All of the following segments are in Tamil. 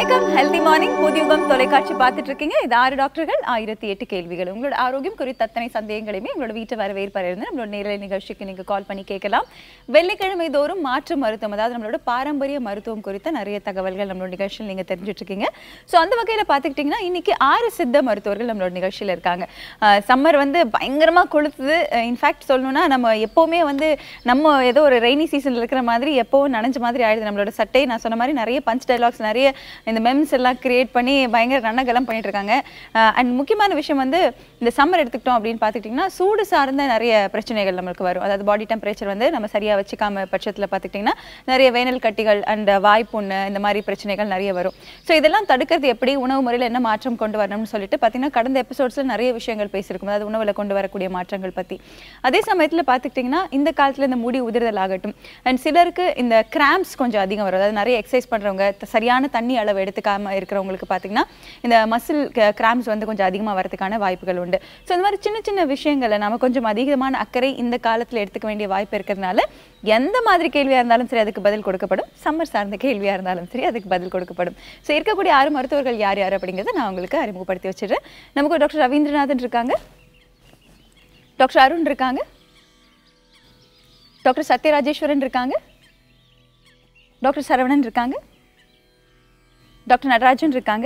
வணக்கம் ஹெல்தி மார்னிங் புதியுகம் தொலைக்காட்சி பார்த்துட்டு இருக்கீங்க இது ஆறு டாக்டர்கள் ஆயிரத்தி எட்டு கேள்விகள் உங்களோட ஆரோக்கியம் குறித்த அத்தனை சந்தேகங்களையுமே உங்களோட வீட்டு வரவேற்பார் இருந்து நம்மளோட நேரலை நிகழ்ச்சிக்கு நீங்க கால் பண்ணி கேட்கலாம் வெள்ளிக்கிழமை தோறும் மாற்று மருத்துவம் அதாவது நம்மளோட பாரம்பரிய மருத்துவம் குறித்த நிறைய தகவல்கள் நம்மளோட நிகழ்ச்சியில் நீங்க தெரிஞ்சுட்டு இருக்கீங்க ஸோ அந்த வகையில பார்த்துக்கிட்டிங்கன்னா இன்னைக்கு ஆறு சித்த மருத்துவர்கள் நம்மளோட நிகழ்ச்சியில் இருக்காங்க சம்மர் வந்து பயங்கரமா கொளுத்துது இன்ஃபேக்ட் சொல்லணும்னா நம்ம எப்போவுமே வந்து நம்ம ஏதோ ஒரு ரெய்னி சீசன்ல இருக்கிற மாதிரி எப்போவும் நனைஞ்ச மாதிரி ஆயிடுது நம்மளோட சட்டை நான் சொன்ன மாதிரி நிறைய பஞ்ச் டைலாக்ஸ் நிறைய இந்த மெம்ஸ் எல்லாம் கிரியேட் பண்ணி பயங்கர ரணகலம் பண்ணிட்டு இருக்காங்க அண்ட் முக்கியமான விஷயம் வந்து இந்த சம்மர் எடுத்துக்கிட்டோம் அப்படின்னு பார்த்துக்கிட்டிங்கன்னா சூடு சார்ந்த நிறைய பிரச்சனைகள் நம்மளுக்கு வரும் அதாவது பாடி டெம்பரேச்சர் வந்து நம்ம சரியா வச்சுக்காம பட்சத்தில் பார்த்துக்கிட்டிங்கன்னா நிறைய வேனல் கட்டிகள் அண்ட் வாய்ப்புண்ணு இந்த மாதிரி பிரச்சனைகள் நிறைய வரும் ஸோ இதெல்லாம் தடுக்கிறது எப்படி உணவு முறையில் என்ன மாற்றம் கொண்டு வரணும்னு சொல்லிட்டு பார்த்தீங்கன்னா கடந்த எபிசோட்ஸில் நிறைய விஷயங்கள் பேசியிருக்கும் அதாவது உணவில் கொண்டு வரக்கூடிய மாற்றங்கள் பற்றி அதே சமயத்தில் பார்த்துக்கிட்டிங்கன்னா இந்த காலத்தில் இந்த முடி உதிர்தல் ஆகட்டும் அண்ட் சிலருக்கு இந்த கிராம்ஸ் கொஞ்சம் அதிகம் வரும் அதாவது நிறைய எக்ஸசைஸ் பண்ணுறவங்க சரியான தண்ணி அளவு எடுத்துக்காம இருக்கிறவங்களுக்கு பார்த்தீங்கன்னா இந்த மசில் கிராம்ஸ் வந்து கொஞ்சம் அதிகமாக வரதுக்கான வாய்ப்புகள் உண்டு ஸோ இந்த மாதிரி சின்ன சின்ன விஷயங்களை நம்ம கொஞ்சம் அதிகமான அக்கறை இந்த காலத்தில் எடுத்துக்க வேண்டிய வாய்ப்பு இருக்கிறதுனால எந்த மாதிரி கேள்வியாக இருந்தாலும் சரி அதுக்கு பதில் கொடுக்கப்படும் சம்மர் சார்ந்த கேள்வியாக இருந்தாலும் சரி அதுக்கு பதில் கொடுக்கப்படும் ஸோ இருக்கக்கூடிய ஆறு மருத்துவர்கள் யார் யார் அப்படிங்கிறத நான் உங்களுக்கு அறிமுகப்படுத்தி வச்சிடுறேன் நமக்கு டாக்டர் ரவீந்திரநாதன் இருக்காங்க டாக்டர் அருண் இருக்காங்க டாக்டர் சத்யராஜேஸ்வரன் இருக்காங்க டாக்டர் சரவணன் இருக்காங்க டாக்டர் நடராஜன் இருக்காங்க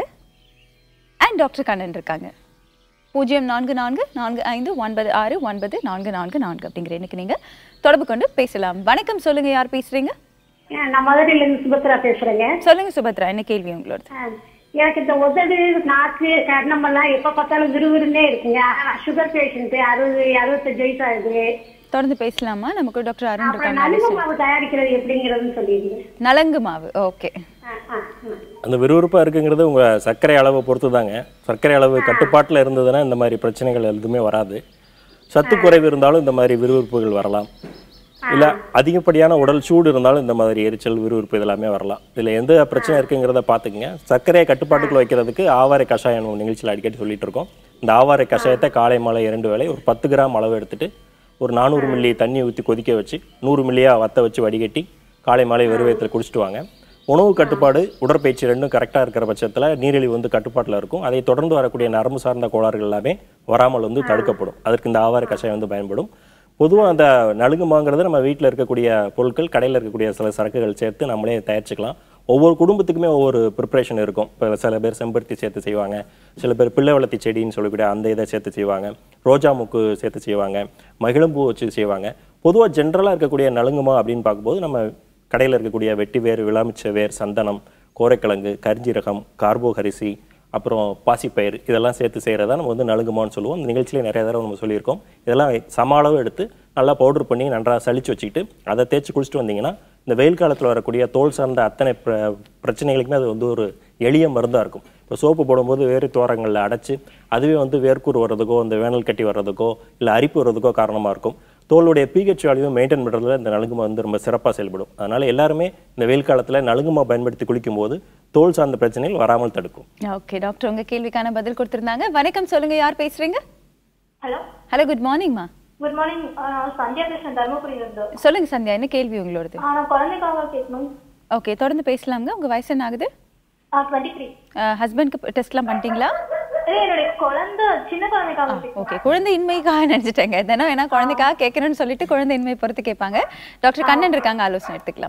அண்ட் டாக்டர் கண்ணன் இருக்காங்க பூஜ்ஜியம் நான்கு நான்கு நான்கு ஐந்து ஒன்பது ஆறு ஒன்பது நான்கு நான்கு நான்கு அப்படிங்கிற எனக்கு நீங்கள் தொடர்பு கொண்டு பேசலாம் வணக்கம் சொல்லுங்க யார் பேசுறீங்க ஆ, நான் மதுரையில இருந்து சுபத்ரா பேசுறேங்க சொல்லுங்க சுபத்ரா என்ன கேள்வி உங்களோட ஆ, எனக்கு இந்த உதடு நாக்கு கர்ணமெல்லாம் எப்ப பார்த்தாலும் விறுவிறுன்னே இருக்குங்க சுகர் பேஷண்ட் அறுபது அறுபத்தஞ்சு வயசு ஆகுது தொடர்ந்து பேசலாமா நமக்கு டாக்டர் அருண் அப்புறம் இருக்காங்க நலுங்கு மாவு தயாரிக்கிறது எப்படிங்கிறதுன்னு சொல்லிடுங்க நலங்கு மாவு ஓகே ஆ, ஆ, ஆ. அந்த விறுவிறுப்பாக இருக்குங்கிறது உங்கள் சர்க்கரை அளவை பொறுத்து தாங்க சர்க்கரை அளவு கட்டுப்பாட்டில் இருந்ததுன்னா இந்த மாதிரி பிரச்சனைகள் எதுவுமே வராது சத்து குறைவு இருந்தாலும் இந்த மாதிரி விறுவிறுப்புகள் வரலாம் இல்லை அதிகப்படியான உடல் சூடு இருந்தாலும் இந்த மாதிரி எரிச்சல் விறுவிறுப்பு இதெல்லாமே வரலாம் இதில் எந்த பிரச்சனை இருக்குங்கிறத பார்த்துக்குங்க சர்க்கரையை கட்டுப்பாட்டுக்குள்ள வைக்கிறதுக்கு ஆவாரை கஷாயம் நம்ம நிகழ்ச்சியில் அடிக்கடி சொல்லிட்டு இருக்கோம் இந்த ஆவாரை கஷாயத்தை காலை மாலை இரண்டு வேளை ஒரு பத்து கிராம் அளவு எடுத்துட்டு ஒரு நானூறு மில்லி தண்ணி ஊற்றி கொதிக்க வச்சு நூறு மில்லியாக வத்த வச்சு வடிகட்டி காலை மாலை வெறுவயத்தில் குடிச்சிட்டு வாங்க உணவு கட்டுப்பாடு உடற்பயிற்சி ரெண்டும் கரெக்டாக இருக்கிற பட்சத்தில் நீரிழிவு வந்து கட்டுப்பாட்டில் இருக்கும் அதை தொடர்ந்து வரக்கூடிய நரம்பு சார்ந்த கோளாறுகள் எல்லாமே வராமல் வந்து தடுக்கப்படும் அதற்கு இந்த ஆவார கஷாயம் வந்து பயன்படும் பொதுவாக அந்த நலுங்குமாங்கிறது நம்ம வீட்டில் இருக்கக்கூடிய பொருட்கள் கடையில் இருக்கக்கூடிய சில சரக்குகள் சேர்த்து நம்மளே தயாரிச்சுக்கலாம் ஒவ்வொரு குடும்பத்துக்குமே ஒவ்வொரு ப்ரிப்பரேஷன் இருக்கும் இப்போ சில பேர் செம்பருத்தி சேர்த்து செய்வாங்க சில பேர் பிள்ளை வளர்த்தி செடின்னு சொல்லக்கூடிய அந்த இதை சேர்த்து செய்வாங்க ரோஜா முக்கு சேர்த்து செய்வாங்க மகிழம்பூ வச்சு செய்வாங்க பொதுவாக ஜென்ரலாக இருக்கக்கூடிய நலுங்குமா அப்படின்னு பார்க்கும்போது நம்ம கடையில் இருக்கக்கூடிய வெட்டி வேர் விளாமிச்ச வேர் சந்தனம் கோரைக்கிழங்கு கரிஞ்சீரகம் கார்போகரிசி அப்புறம் பாசிப்பயிர் இதெல்லாம் சேர்த்து செய்கிறதா நம்ம வந்து நலுங்குமான்னு சொல்லுவோம் இந்த நிகழ்ச்சியிலே நிறைய தடவை நம்ம சொல்லியிருக்கோம் இதெல்லாம் சம அளவு எடுத்து நல்லா பவுடர் பண்ணி நன்றாக சலிச்சு வச்சுக்கிட்டு அதை தேய்ச்சி குளிச்சுட்டு வந்தீங்கன்னா இந்த வெயில் காலத்தில் வரக்கூடிய தோல் சார்ந்த அத்தனை பிர பிரச்சனைகளுக்குமே அது வந்து ஒரு எளிய மருந்தாக இருக்கும் இப்போ சோப்பு போடும்போது வேறு தோரங்களில் அடைச்சு அதுவே வந்து வேர்க்கூர் வர்றதுக்கோ இந்த வேனல் கட்டி வர்றதுக்கோ இல்லை அரிப்பு வர்றதுக்கோ காரணமாக இருக்கும் தோலுடைய பிஹெச் வேல்யூ மெயின்டைன் பண்ணுறதுல இந்த நலுங்குமா வந்து ரொம்ப சிறப்பாக செயல்படும் அதனால் எல்லாருமே இந்த வெயில் காலத்தில் நலுங்குமா பயன்படுத்தி குளிக்கும்போது தோல் சார்ந்த பிரச்சனைகள் வராமல் தடுக்கும் ஓகே டாக்டர் உங்க கேள்விக்கான பதில் கொடுத்திருந்தாங்க வணக்கம் சொல்லுங்க யார் பேசுறீங்க ஹலோ ஹலோ குட் மார்னிங்மா குட் மார்னிங் சந்தியா பேசுறேன் தருமபுரியில இருந்து சொல்லுங்க சந்தியா என்ன கேள்வி உங்களோடது ஆ, நான் குழந்தைக்காக கேட்கணும் ஓகே தொடர்ந்து பேசலாங்க உங்க வயசு என்ன ஆகுது டுவெண்ட்டி த்ரீ ஹஸ்பண்ட்க்கு டெஸ்ட்லாம் பண்ணிட்டீங்களா என்னுடைய குழந்தை சின்ன குழந்தைக்காக கேட்கணும் ஓகே குழந்தை இன்மைக்காக நினைச்சிட்டேங்க தினம் வேணா குழந்தைக்காக கேட்கணும்னு சொல்லிட்டு குழந்தை இன்மை பொறுத்து கேட்பாங்க டாக்டர் கண்ணன் இருக்காங்க ஆலோசனை எடுத்துக்கலாம்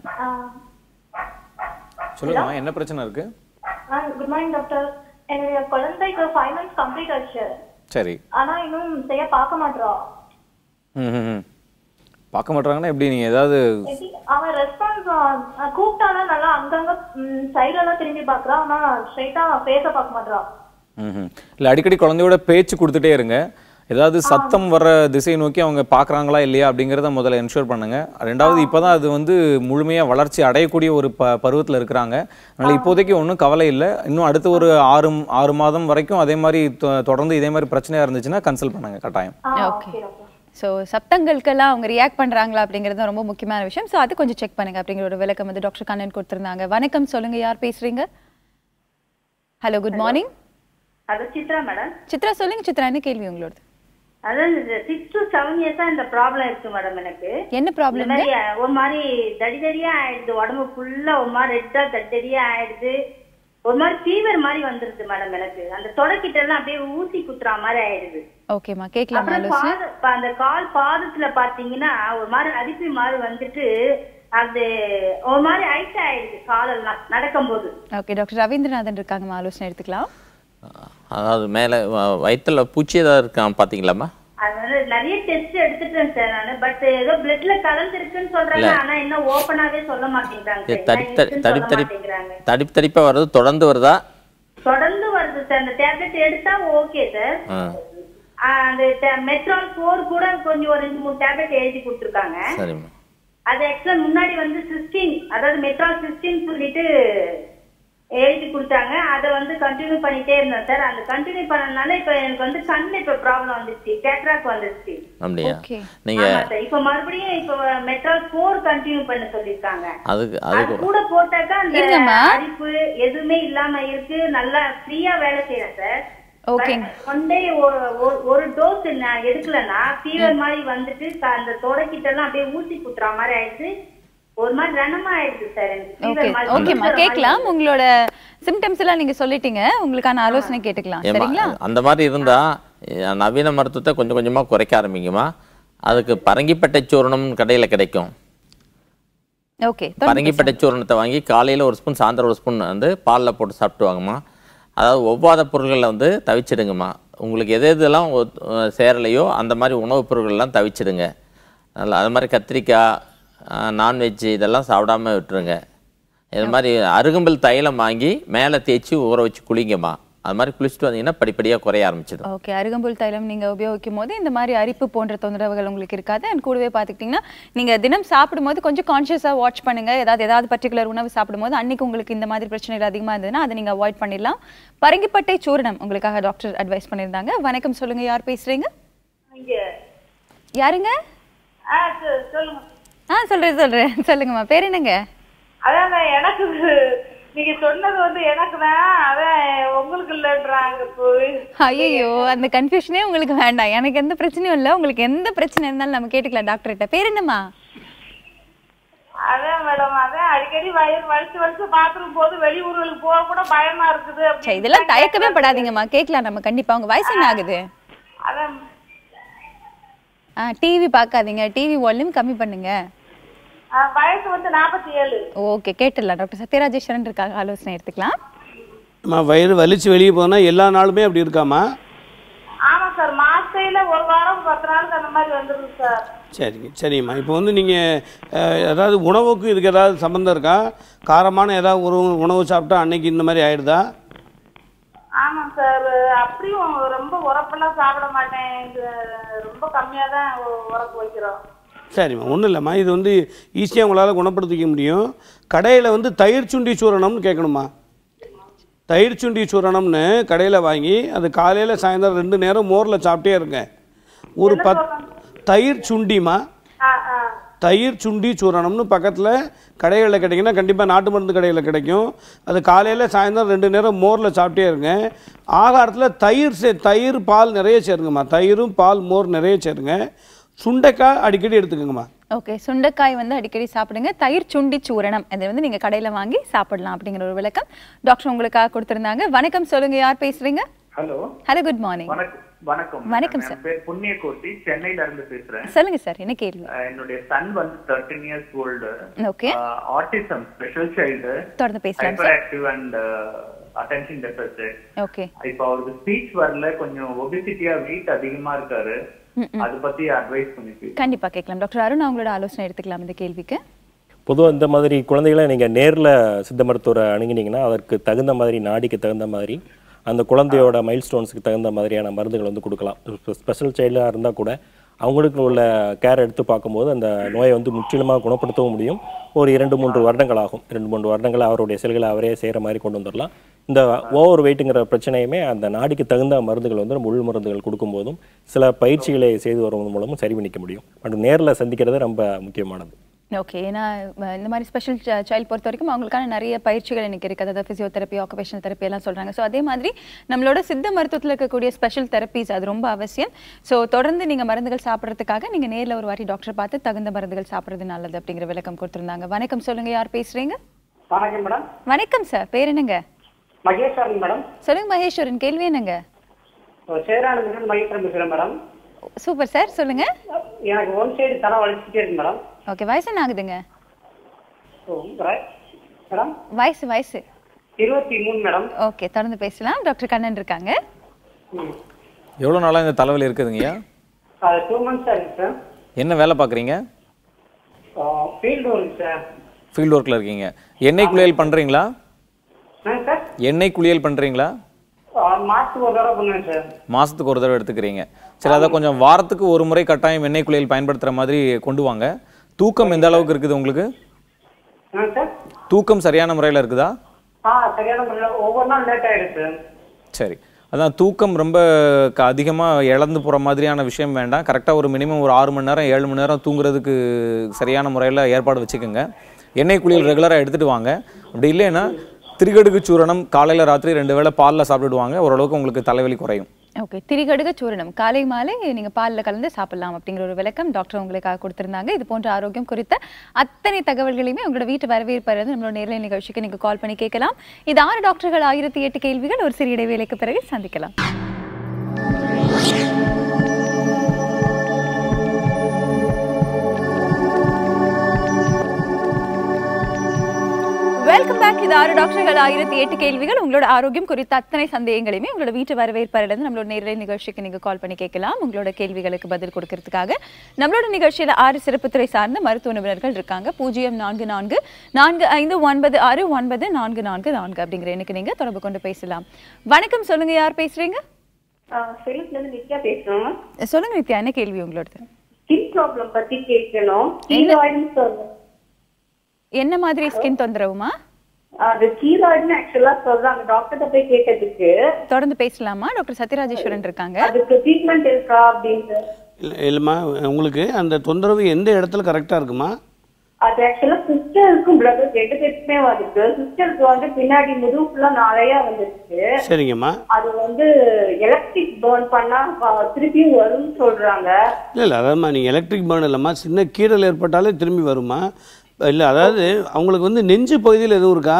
சொல்லுங்கம்மா என்ன பிரச்சனை இருக்கு குட் மார்னிங் டாக்டர் என்னுடைய குழந்தைக்கு ஃபைவ் மந்த்ஸ் கம்ப்ளீட் ஆச்சு சரி ஆனா இன்னும் சரியா பார்க்க மாட்றா ம் ம், ம் பார்க்க மாட்டாங்கன்னா எப்படி நீங்கள் ஏதாவது எப்படி அவன் ரெஸ்பான்ஸ் கூப்பிட்டாலும் நல்லா அங்கங்க சைடுல எல்லாம் திரும்பி பாக்குறா ஆனா ஸ்ட்ரைட்டா ஃபேஸ பார்க்க மாட்றா ம் ம் இல்லை அடிக்கடி குழந்தையோட பேச்சு கொடுத்துட்டே இருங்க ஏதாவது சத்தம் வர திசையை நோக்கி அவங்க பார்க்குறாங்களா இல்லையா அப்படிங்கிறத முதல்ல என்ஷூர் பண்ணுங்க ரெண்டாவது இப்போ தான் அது வந்து முழுமையாக வளர்ச்சி அடையக்கூடிய ஒரு ப பருவத்தில் இருக்கிறாங்க அதனால் இப்போதைக்கு ஒன்றும் கவலை இல்லை இன்னும் அடுத்த ஒரு ஆறு ஆறு மாதம் வரைக்கும் அதே மாதிரி தொ- தொடர்ந்து இதே மாதிரி பிரச்சனையாக இருந்துச்சுன்னா கன்சல்ட் பண்ணுங்க கட்டாயம் ஓகே ஸோ சப்தங்களுக்கெல்லாம் அவங்க ரியாக்ட் பண்றாங்களா அப்படிங்கிறது தான் ரொம்ப முக்கியமான விஷயம் ஸோ அது கொஞ்சம் செக் பண்ணுங்க அப்படிங்கிற ஒரு விளக்கம் வந்து டாக்டர் கண்ணன் கொடுத்திருந்தாங்க வணக்கம் சொல்லுங்க யார் பேசுறீங்க ஹலோ குட் மார்னிங் அது சித்ரா மேடம் சித்ரா சொல்லுங்க சித்ரா என்ன கேள்வி உங்களோடது அதான் சிக்ஸ் டு செவன் இயர்ஸா இந்த ப்ராப்ளம் இருக்கு மேடம் எனக்கு என்ன இந்த ப்ராப்ளம் மாதிரி ஒரு மாதிரி தடி தடியா ஆயிடுது உடம்பு ஃபுல்லா ஒரு மாதிரி ரெட்டா தடி தடியா ஆயிடுது ஒரு மாதிரி ஃபீவர் மாதிரி வந்துருது மேடம் எனக்கு அந்த தொடக்கிட்ட எல்லாம் அப்படியே ஊசி குத்துற மாதிரி ஆயிடுது ஓகேம்மா கேட்கலாமா அப்புறம் ஆலோசனை பாத ப- அந்த கால் பாதத்துல பாத்தீங்கன்னா ஒரு மாதிரி அரிப்பு மாதிரி வந்துட்டு அது ஒரு மாதிரி ஐஸ் ஆயிடுது காலெல்லாம் நடக்கும்போது ஓகே டாக்டர் ரவீந்திரநாதன் இருக்காங்கம்மா ஆலோசனை எடுத்துக்கலாம் அதாவது மேலே வயிற்றுல பூச்சி ஏதாவது இருக்கான் பார்த்தீங்களாம்மா அது வந்து நிறைய டெஸ்ட் எடுத்துட்டேன் சார் நானு பட் ஏதோ பிளட்ல கலந்துருக்குன்னு சொல்றாங்க ஆனா இன்னும் ஓப்பனாவே சொல்ல மாட்டேங்கிறாங்க இது sir. தடிப்பு என்ன இருக்குன்னு தடிப்பு சொல்ல தடிப்பு மாட்டேங்கிறாங்க தடிப்பு தடிப்பாக வருது தொடர்ந்து வருதா தொடர்ந்து வருது சார் அந்த டேப்லெட் எடுத்தா ஓகே சார் ஆ அந்த மெட்ரால் ஃபோர் கூட கொஞ்சம் ஒரு ரெண்டு மூணு டேப்லெட் எழுதி கொடுத்துருக்காங்க சரிம்மா அது ஆக்சுவலா முன்னாடி வந்து சிக்ஸ்டீன் அதாவது மெட்ரால் சிக்ஸ்டீன் சொல்லிட்டு எழுதி கொடுத்தாங்க அதை வந்து கண்டினியூ பண்ணிட்டே இருந்தேன் சார் அந்த கண்டினியூ பண்ணனால இப்ப எனக்கு வந்து கண்ணுல இப்ப ப்ராப்ளம் வந்துருச்சு கேட்ராக் வந்துருச்சு அப்படியா Okay. நீங்கள் ஆமா சார் இப்ப மறுபடியும் இப்ப மெட்ரால் ஃபோர் கண்டினியூ பண்ண சொல்லிருக்காங்க அதுக்கு அது அதுக்கு கூட போட்டாக்கா அந்த இருங்கம்மா. அரிப்பு எதுவுமே இல்லாம இருக்கு நல்லா ஃப்ரீயா வேலை செய்யறேன் சார் ஓகேங்க. ஒன் டே ஒரு டோஸ் நான் எடுக்கலன்னா ஃபீவர் மாதிரி வந்துட்டு க- அந்த தொடக்கிட்ட எல்லாம் அப்படியே ஊசி குத்துற மாதிரி ஆயிடுச்சு ஒரு மாதிரி ரணமா ஆயிடுச்சு சார் எனக்கு ஓகே fever மாதிரி ஓகேம்மா குத்துற மாதிரி கேட்கலாம் உங்களோட சிம்டம்ஸ் எல்லாம் நீங்க சொல்லிட்டீங்க உங்களுக்கான ஆலோசனை கேட்டுக்கலாம் ஏம்மா சரிங்களா அந்த மாதிரி இருந்தால் நவீன மருத்துவத்தை கொஞ்சம் கொஞ்சமாக குறைக்க ஆரம்பிக்குமா அதுக்கு பரங்கிப்பட்டை சூரணம்னு கடையில் கிடைக்கும் ஓகே பரங்கிப்பட்டை சூரணத்தை வாங்கி காலையில் ஒரு ஸ்பூன் சாயந்தரம் ஒரு ஸ்பூன் வந்து பாலில் போட்டு சாப்பிட்டு வாங்கம்மா அதாவது ஒவ்வாத பொருள்களை வந்து தவிச்சிடுங்கம்மா உங்களுக்கு எது எதெல்லாம் ஒத்- அஹ் சேரலையோ அந்த மாதிரி உணவுப் பொருட்கள்லாம் தவிச்சிடுங்க நல்லா அது மாதிரி கத்திரிக்காய் நான்வெஜ் இதெல்லாம் சாப்பிடாம விட்டுருங்க இது மாதிரி அருகம்புல் தைலம் வாங்கி மேலே தேய்ச்சி ஊற வச்சு குளிங்கம்மா அது மாதிரி குளிச்சுட்டு வந்தீங்கன்னா படிப்படியாக குறைய ஆரம்பிச்சிடும் ஓகே அருகம்புல் தைலம் நீங்க உபயோகிக்கும் போது இந்த மாதிரி அரிப்பு போன்ற தொந்தரவுகள் உங்களுக்கு இருக்காது அண்ட் கூடவே பார்த்துக்கிட்டிங்கன்னா நீங்க தினம் சாப்பிடும்போது கொஞ்சம் கான்ஷியஸா வாட்ச் பண்ணுங்க ஏதாவது ஏதாவது பர்டிகுலர் உணவு சாப்பிடும்போது அன்னைக்கு உங்களுக்கு இந்த மாதிரி பிரச்சனைகள் அதிகமா இருந்ததுன்னா அதை நீங்க அவாய்ட் பண்ணிடலாம் பரங்கிப்பட்டை சூரணம் உங்களுக்காக டாக்டர் அட்வைஸ் பண்ணியிருந்தாங்க வணக்கம் சொல்லுங்க யார் பேசுறீங்க இங்க யாருங்க ஆ சொ- சொல்லுங்க ஆ சொல்றேன் சொல்றேன் சொல்லுங்கம்மா பேர் என்னங்க அதான் எனக்கு நீங்க சொன்னது வந்து எனக்கு தான் அதான் உங்களுக்கு இல்லைன்றாங்க போய் ஐயோ அந்த கன்ஃபியூஷனே உங்களுக்கு வேண்டாம் எனக்கு எந்த பிரச்சனையும் இல்லை உங்களுக்கு எந்த பிரச்சனை இருந்தாலும் நம்ம கேட்டுக்கலாம் டாக்டர்கிட்ட பேர் என்னம்மா அதான் மேடம் அதான் அடிக்கடி வயிறு வலிச்சு வலிச்சு பாத்ரூம் போது வெளியூர்களுக்கு போக கூட பயமா இருக்குது சரி அப்படி இதெல்லாம் தயக்கமே படாதீங்கம்மா கேட்கலாம் நம்ம கண்டிப்பா உங்க வயசு என்ன ஆகுது அதான் ஆ டிவி பார்க்காதீங்க டிவி வால்யூம் கம்மி பண்ணுங்க ஆ, வயசு வந்து நாற்பத்தி ஏழு ஓகே கேட்டுடலாம் டாக்டர் சத்யராஜேஸ்வரன் இருக்காங்க ஆலோசனை எடுத்துக்கலாம் அம்மா வயிறு வலிச்சு வெளியே போனால் எல்லா நாளுமே அப்படி இருக்காம்மா ஆமா சார் மாசையில ஒரு வாரம் பத்து நாளுக்கு அந்த மாதிரி வந்துருது சார் சரிங்க சரிம்மா இப்போ வந்து நீங்கள் ஏதாவது உணவுக்கு இதுக்கு ஏதாவது சம்மந்தம் இருக்கா காரமான ஏதாவது ஒரு உணவு சாப்பிட்டா அன்னைக்கு இந்த மாதிரி ஆயிடுதா ஆமா சார் அப்படியும் ரொம்ப உரப்பெல்லாம் சாப்பிட மாட்டேன் இது ரொம்ப கம்மியா தான் உ- உரப்பு வைக்கிறோம் சரிம்மா ஒன்றும் இல்லைம்மா இது வந்து ஈஸியாக உங்களால் குணப்படுத்திக்க முடியும் கடையில் வந்து தயிர் சுண்டி சூரணம்னு கேட்கணுமா தயிர் சுண்டி சூரணம்னு கடையில் வாங்கி அது காலையில் சாயந்தரம் ரெண்டு நேரம் மோரில் சாப்பிட்டே இருங்க ஒரு பத் தயிர் சுண்டிமா ஆ ஆ தயிர் சுண்டி சூரணம்னு பக்கத்தில் கடைகளில் கிடைக்குன்னா கண்டிப்பாக நாட்டு மருந்து கடையில் கிடைக்கும் அது காலையில் சாயந்தரம் ரெண்டு நேரம் மோரில் சாப்பிட்டே இருங்க ஆகாரத்தில் தயிர் சே தயிர் பால் நிறைய சேருங்கம்மா தயிரும் பால் மோர் நிறைய சேருங்க சுண்டைக்காய் அடிக்கடி எடுத்துக்கோங்கம்மா ஓகே சுண்டைக்காய் வந்து அடிக்கடி சாப்பிடுங்க தயிர் சுண்டி சூரணம் இதை வந்து நீங்க கடையில வாங்கி சாப்பிடலாம் அப்படிங்கிற ஒரு விளக்கம் டாக்டர் உங்களுக்காக கொடுத்திருந்தாங்க வணக்கம் சொல்லுங்க யார் பேசுறீங்க ஹலோ ஹலோ குட் மார்னிங் வணக்கம் வணக்கம் வணக்கம் madam. சார். என் பேர் புண்ணியகோட்டி சென்னையில இருந்து பேசுறேன் சொல்லுங்க சார் என்ன கேள்வி அஹ் என்னுடைய சன் வந்து thirteen years old okay autism special child தொடர்ந்து பேசலாம் hyper sir active and attention deficit okay இப்ப அவருக்கு ஸ்பீச் வரல கொஞ்சம் ஒபிசிட்டியா வெயிட் அதிகமா இருக்காரு அது பத்தி அட்வைஸ் பண்ணிட்டு கண்டிப்பா கேட்கலாம் டாக்டர் அருண் அவங்களோட ஆலோசனை எடுத்துக்கலாம் இந்த கேள்விக்கு பொதுவாக இந்த மாதிரி குழந்தைகளை நீங்கள் நேரில் சித்த மருத்துவரை அணுகினீங்கன்னா அதற்கு தகுந்த மாதிரி நாடிக்கு தகுந்த மாதிரி அந்த குழந்தையோட மைல் ஸ்டோன்ஸுக்கு தகுந்த மாதிரியான மருந்துகள் வந்து கொடுக்கலாம் ஸ்பெஷல் சைல்டாக இருந்தால் கூட அவங்களுக்கு உள்ள கேர் எடுத்து பார்க்கும்போது அந்த நோயை வந்து முற்றிலுமாக குணப்படுத்தவும் முடியும் ஒரு இரண்டு மூன்று வருடங்கள் ஆகும் இரண்டு மூன்று வருடங்கள் அவருடைய செல்களை அவரே செய்கிற மாதிரி கொண்டு வந்துடலாம் இந்த ஓவர் வெயிட்டுங்கிற பிரச்சனையுமே அந்த நாடிக்கு தகுந்த மருந்துகள் வந்து நம்ம உள் மருந்துகள் கொடுக்கும்போதும் சில பயிற்சிகளை செய்து வருவதன் மூலமும் சரி பண்ணிக்க முடியும் பட் நேரில் சந்திக்கிறது ரொம்ப முக்கியமானது ஓகே ஏன்னா அஹ், இந்த மாதிரி ஸ்பெஷல் சைல்டு பொறுத்த வரைக்கும் அவங்களுக்கான நிறைய பயிற்சிகள் எனக்கு இருக்குது அதாவது ஃபிசியோதெரப்பி ஆக்குபேஷனல் தெரப்பி எல்லாம் சொல்கிறாங்க ஸோ அதே மாதிரி நம்மளோட சித்த மருத்துவத்தில் இருக்கக்கூடிய ஸ்பெஷல் தெரப்பிஸ் அது ரொம்ப அவசியம் ஸோ தொடர்ந்து நீங்கள் மருந்துகள் சாப்பிட்றதுக்காக நீங்கள் நேரில் ஒரு வாட்டி டாக்டர் பார்த்து தகுந்த மருந்துகள் சாப்பிட்றது நல்லது அப்படிங்கிற விளக்கம் கொடுத்துருந்தாங்க வணக்கம் சொல்லுங்க யார் பேசுறீங்க வணக்கம் மேடம் வணக்கம் சார் பேர் என்னங்க மகேஸ்வரன் மேடம் சொல்லுங்க மகேஸ்வரன் கேள்வி என்னங்க சேரானது மகேஸ்வரன் பேசுகிறேன் மேடம் சூப்பர் சார் சொல்லுங்க எனக்கு ஒன் சைடு தலை வலிச்சுட்டே இருக்கு மேடம் ஓகே வயசு என்ன ஆகுதுங்க ஓ, right. மேடம் வயசு வயசு இருபத்தி மூணு மேடம் ஓகே தொடர்ந்து பேசலாம் டாக்டர் கண்ணன் இருக்காங்க எவ்வளோ நாளாக இந்த தலைவலி இருக்குதுங்கய்யா அது டூ மந்த்ஸ் ஆகுது சார் என்ன வேலை பார்க்குறீங்க ஃபீல்டு ஒர்க் சார் ஃபீல்ட் ஒர்க்கில் இருக்கீங்க எண்ணெய் குளியல் பண்ணுறீங்களா ஆ சார் எண்ணெய் குளியல் பண்ணுறீங்களா மாதத்துக்கு ஒரு தடவை பண்ணுவேன் சார் மாதத்துக்கு ஒரு தடவை எடுத்துக்கிறீங்க சரி அதை கொஞ்சம் வாரத்துக்கு ஒரு முறை கட்டாயம் எண்ணெய் குளியல் பயன்படுத்துகிற மாதிரி கொண்டு வாங்க தூக்கம் எந்த அளவுக்கு இருக்குது உங்களுக்கு ஆ சார் தூக்கம் சரியான முறையில் இருக்குதா ஆ சரியான முறையில் ஒவ்வொரு நாள் லேட் ஆயிடுது சார் சரி அதான் தூக்கம் ரொம்ப க அதிகமாக இழந்து போகிற மாதிரியான விஷயம் வேண்டாம் கரெக்டாக ஒரு மினிமம் ஒரு ஆறு மணி நேரம் ஏழு மணி நேரம் தூங்குறதுக்கு சரியான முறையில் ஏற்பாடு வச்சுக்கோங்க எண்ணெய் குளியல் ரெகுலராக எடுத்துகிட்டு வாங்க அப்படி இல்லைன்னா திரிகடுகு சூரணம் காலையில் ராத்திரி ரெண்டு வேளை பாலில் சாப்பிட்டுடுவாங்க ஓரளவுக்கு உங்களுக்கு தலைவலி குறையும் ஓகே திரிகடுக சூரணம் காலை மாலை நீங்க பால்ல கலந்து சாப்பிடலாம் அப்படிங்கிற ஒரு விளக்கம் டாக்டர் உங்களுக்காக கொடுத்திருந்தாங்க இது போன்ற ஆரோக்கியம் குறித்த அத்தனை தகவல்களையுமே உங்களோட வீட்டு வரவேற்பு நம்மளோட நேரலை நிகழ்ச்சிக்கு நீங்க கால் பண்ணி கேட்கலாம் இது ஆறு டாக்டர்கள் ஆயிரத்தி எட்டு கேள்விகள் ஒரு சிறிய இடைவேளைக்கு பிறகு சந்திக்கலாம் வெல்கம் பேக் இது ஆறு டாக்டர்கள் ஆயிரத்தி எட்டு கேள்விகள் உங்களோட ஆரோக்கியம் குறித்த அத்தனை சந்தேகங்களையுமே உங்களோட வீட்டு வரவேற்பாளர்ந்து நம்மளோட நேரலை நிகழ்ச்சிக்கு நீங்க கால் பண்ணி கேட்கலாம் உங்களோட கேள்விகளுக்கு பதில் கொடுக்கறதுக்காக நம்மளோட நிகழ்ச்சியில ஆறு சிறப்பு துறை சார்ந்த மருத்துவ நிபுணர்கள் இருக்காங்க பூஜ்ஜியம் நான்கு நான்கு நான்கு ஐந்து ஒன்பது ஆறு ஒன்பது நான்கு நான்கு நான்கு அப்படிங்கிற எனக்கு நீங்க தொடர்பு கொண்டு பேசலாம் வணக்கம் சொல்லுங்க யார் பேசுறீங்க செலுத்துல இருந்து நித்யா பேசுறோம் சொல்லுங்க நித்யா என்ன கேள்வி உங்களோடது ஸ்கின் ப்ராப்ளம் பத்தி கேட்கணும் கீராய்டுன்னு சொல்றேன் என்ன மாதிரி ஸ்கின் தொந்தரவுமா அது கீராய்டுன்னு ஆக்சுவலா சொல்றாங்க டாக்டர்கிட்ட போய் கேட்டதுக்கு தொடர்ந்து பேசலாமா டாக்டர் சத்யராஜேஸ்வரன் இருக்காங்க அதுக்கு ட்ரீட்மெண்ட் இருக்கா அப்படின்ட்டு இல்லை இல்லைம்மா உங்களுக்கு அந்த தொந்தரவு எந்த இடத்துல கரெக்டாக இருக்குமா அது ஆக்சுவலா சிஸ்டருக்கும் பிரதர் ரெண்டு பேருக்குமே வருது சிஸ்டருக்கு வந்து பின்னாடி முதுகு ஃபுல்லா நிறைய வந்துருச்சு சரிங்கம்மா அது வந்து எலக்ட்ரிக் பர்ன் பண்ணா அஹ், திருப்பியும் வரும்னு சொல்றாங்க இல்லை இல்லை அதாவதுமா நீங்கள் எலக்ட்ரிக் பேர்ன் இல்லைம்மா சின்ன கீறல் ஏற்பட்டாலே திரும்பி வருமா இல்லை அதாவது அவங்களுக்கு வந்து நெஞ்சு பகுதியில் எதுவும் இருக்கா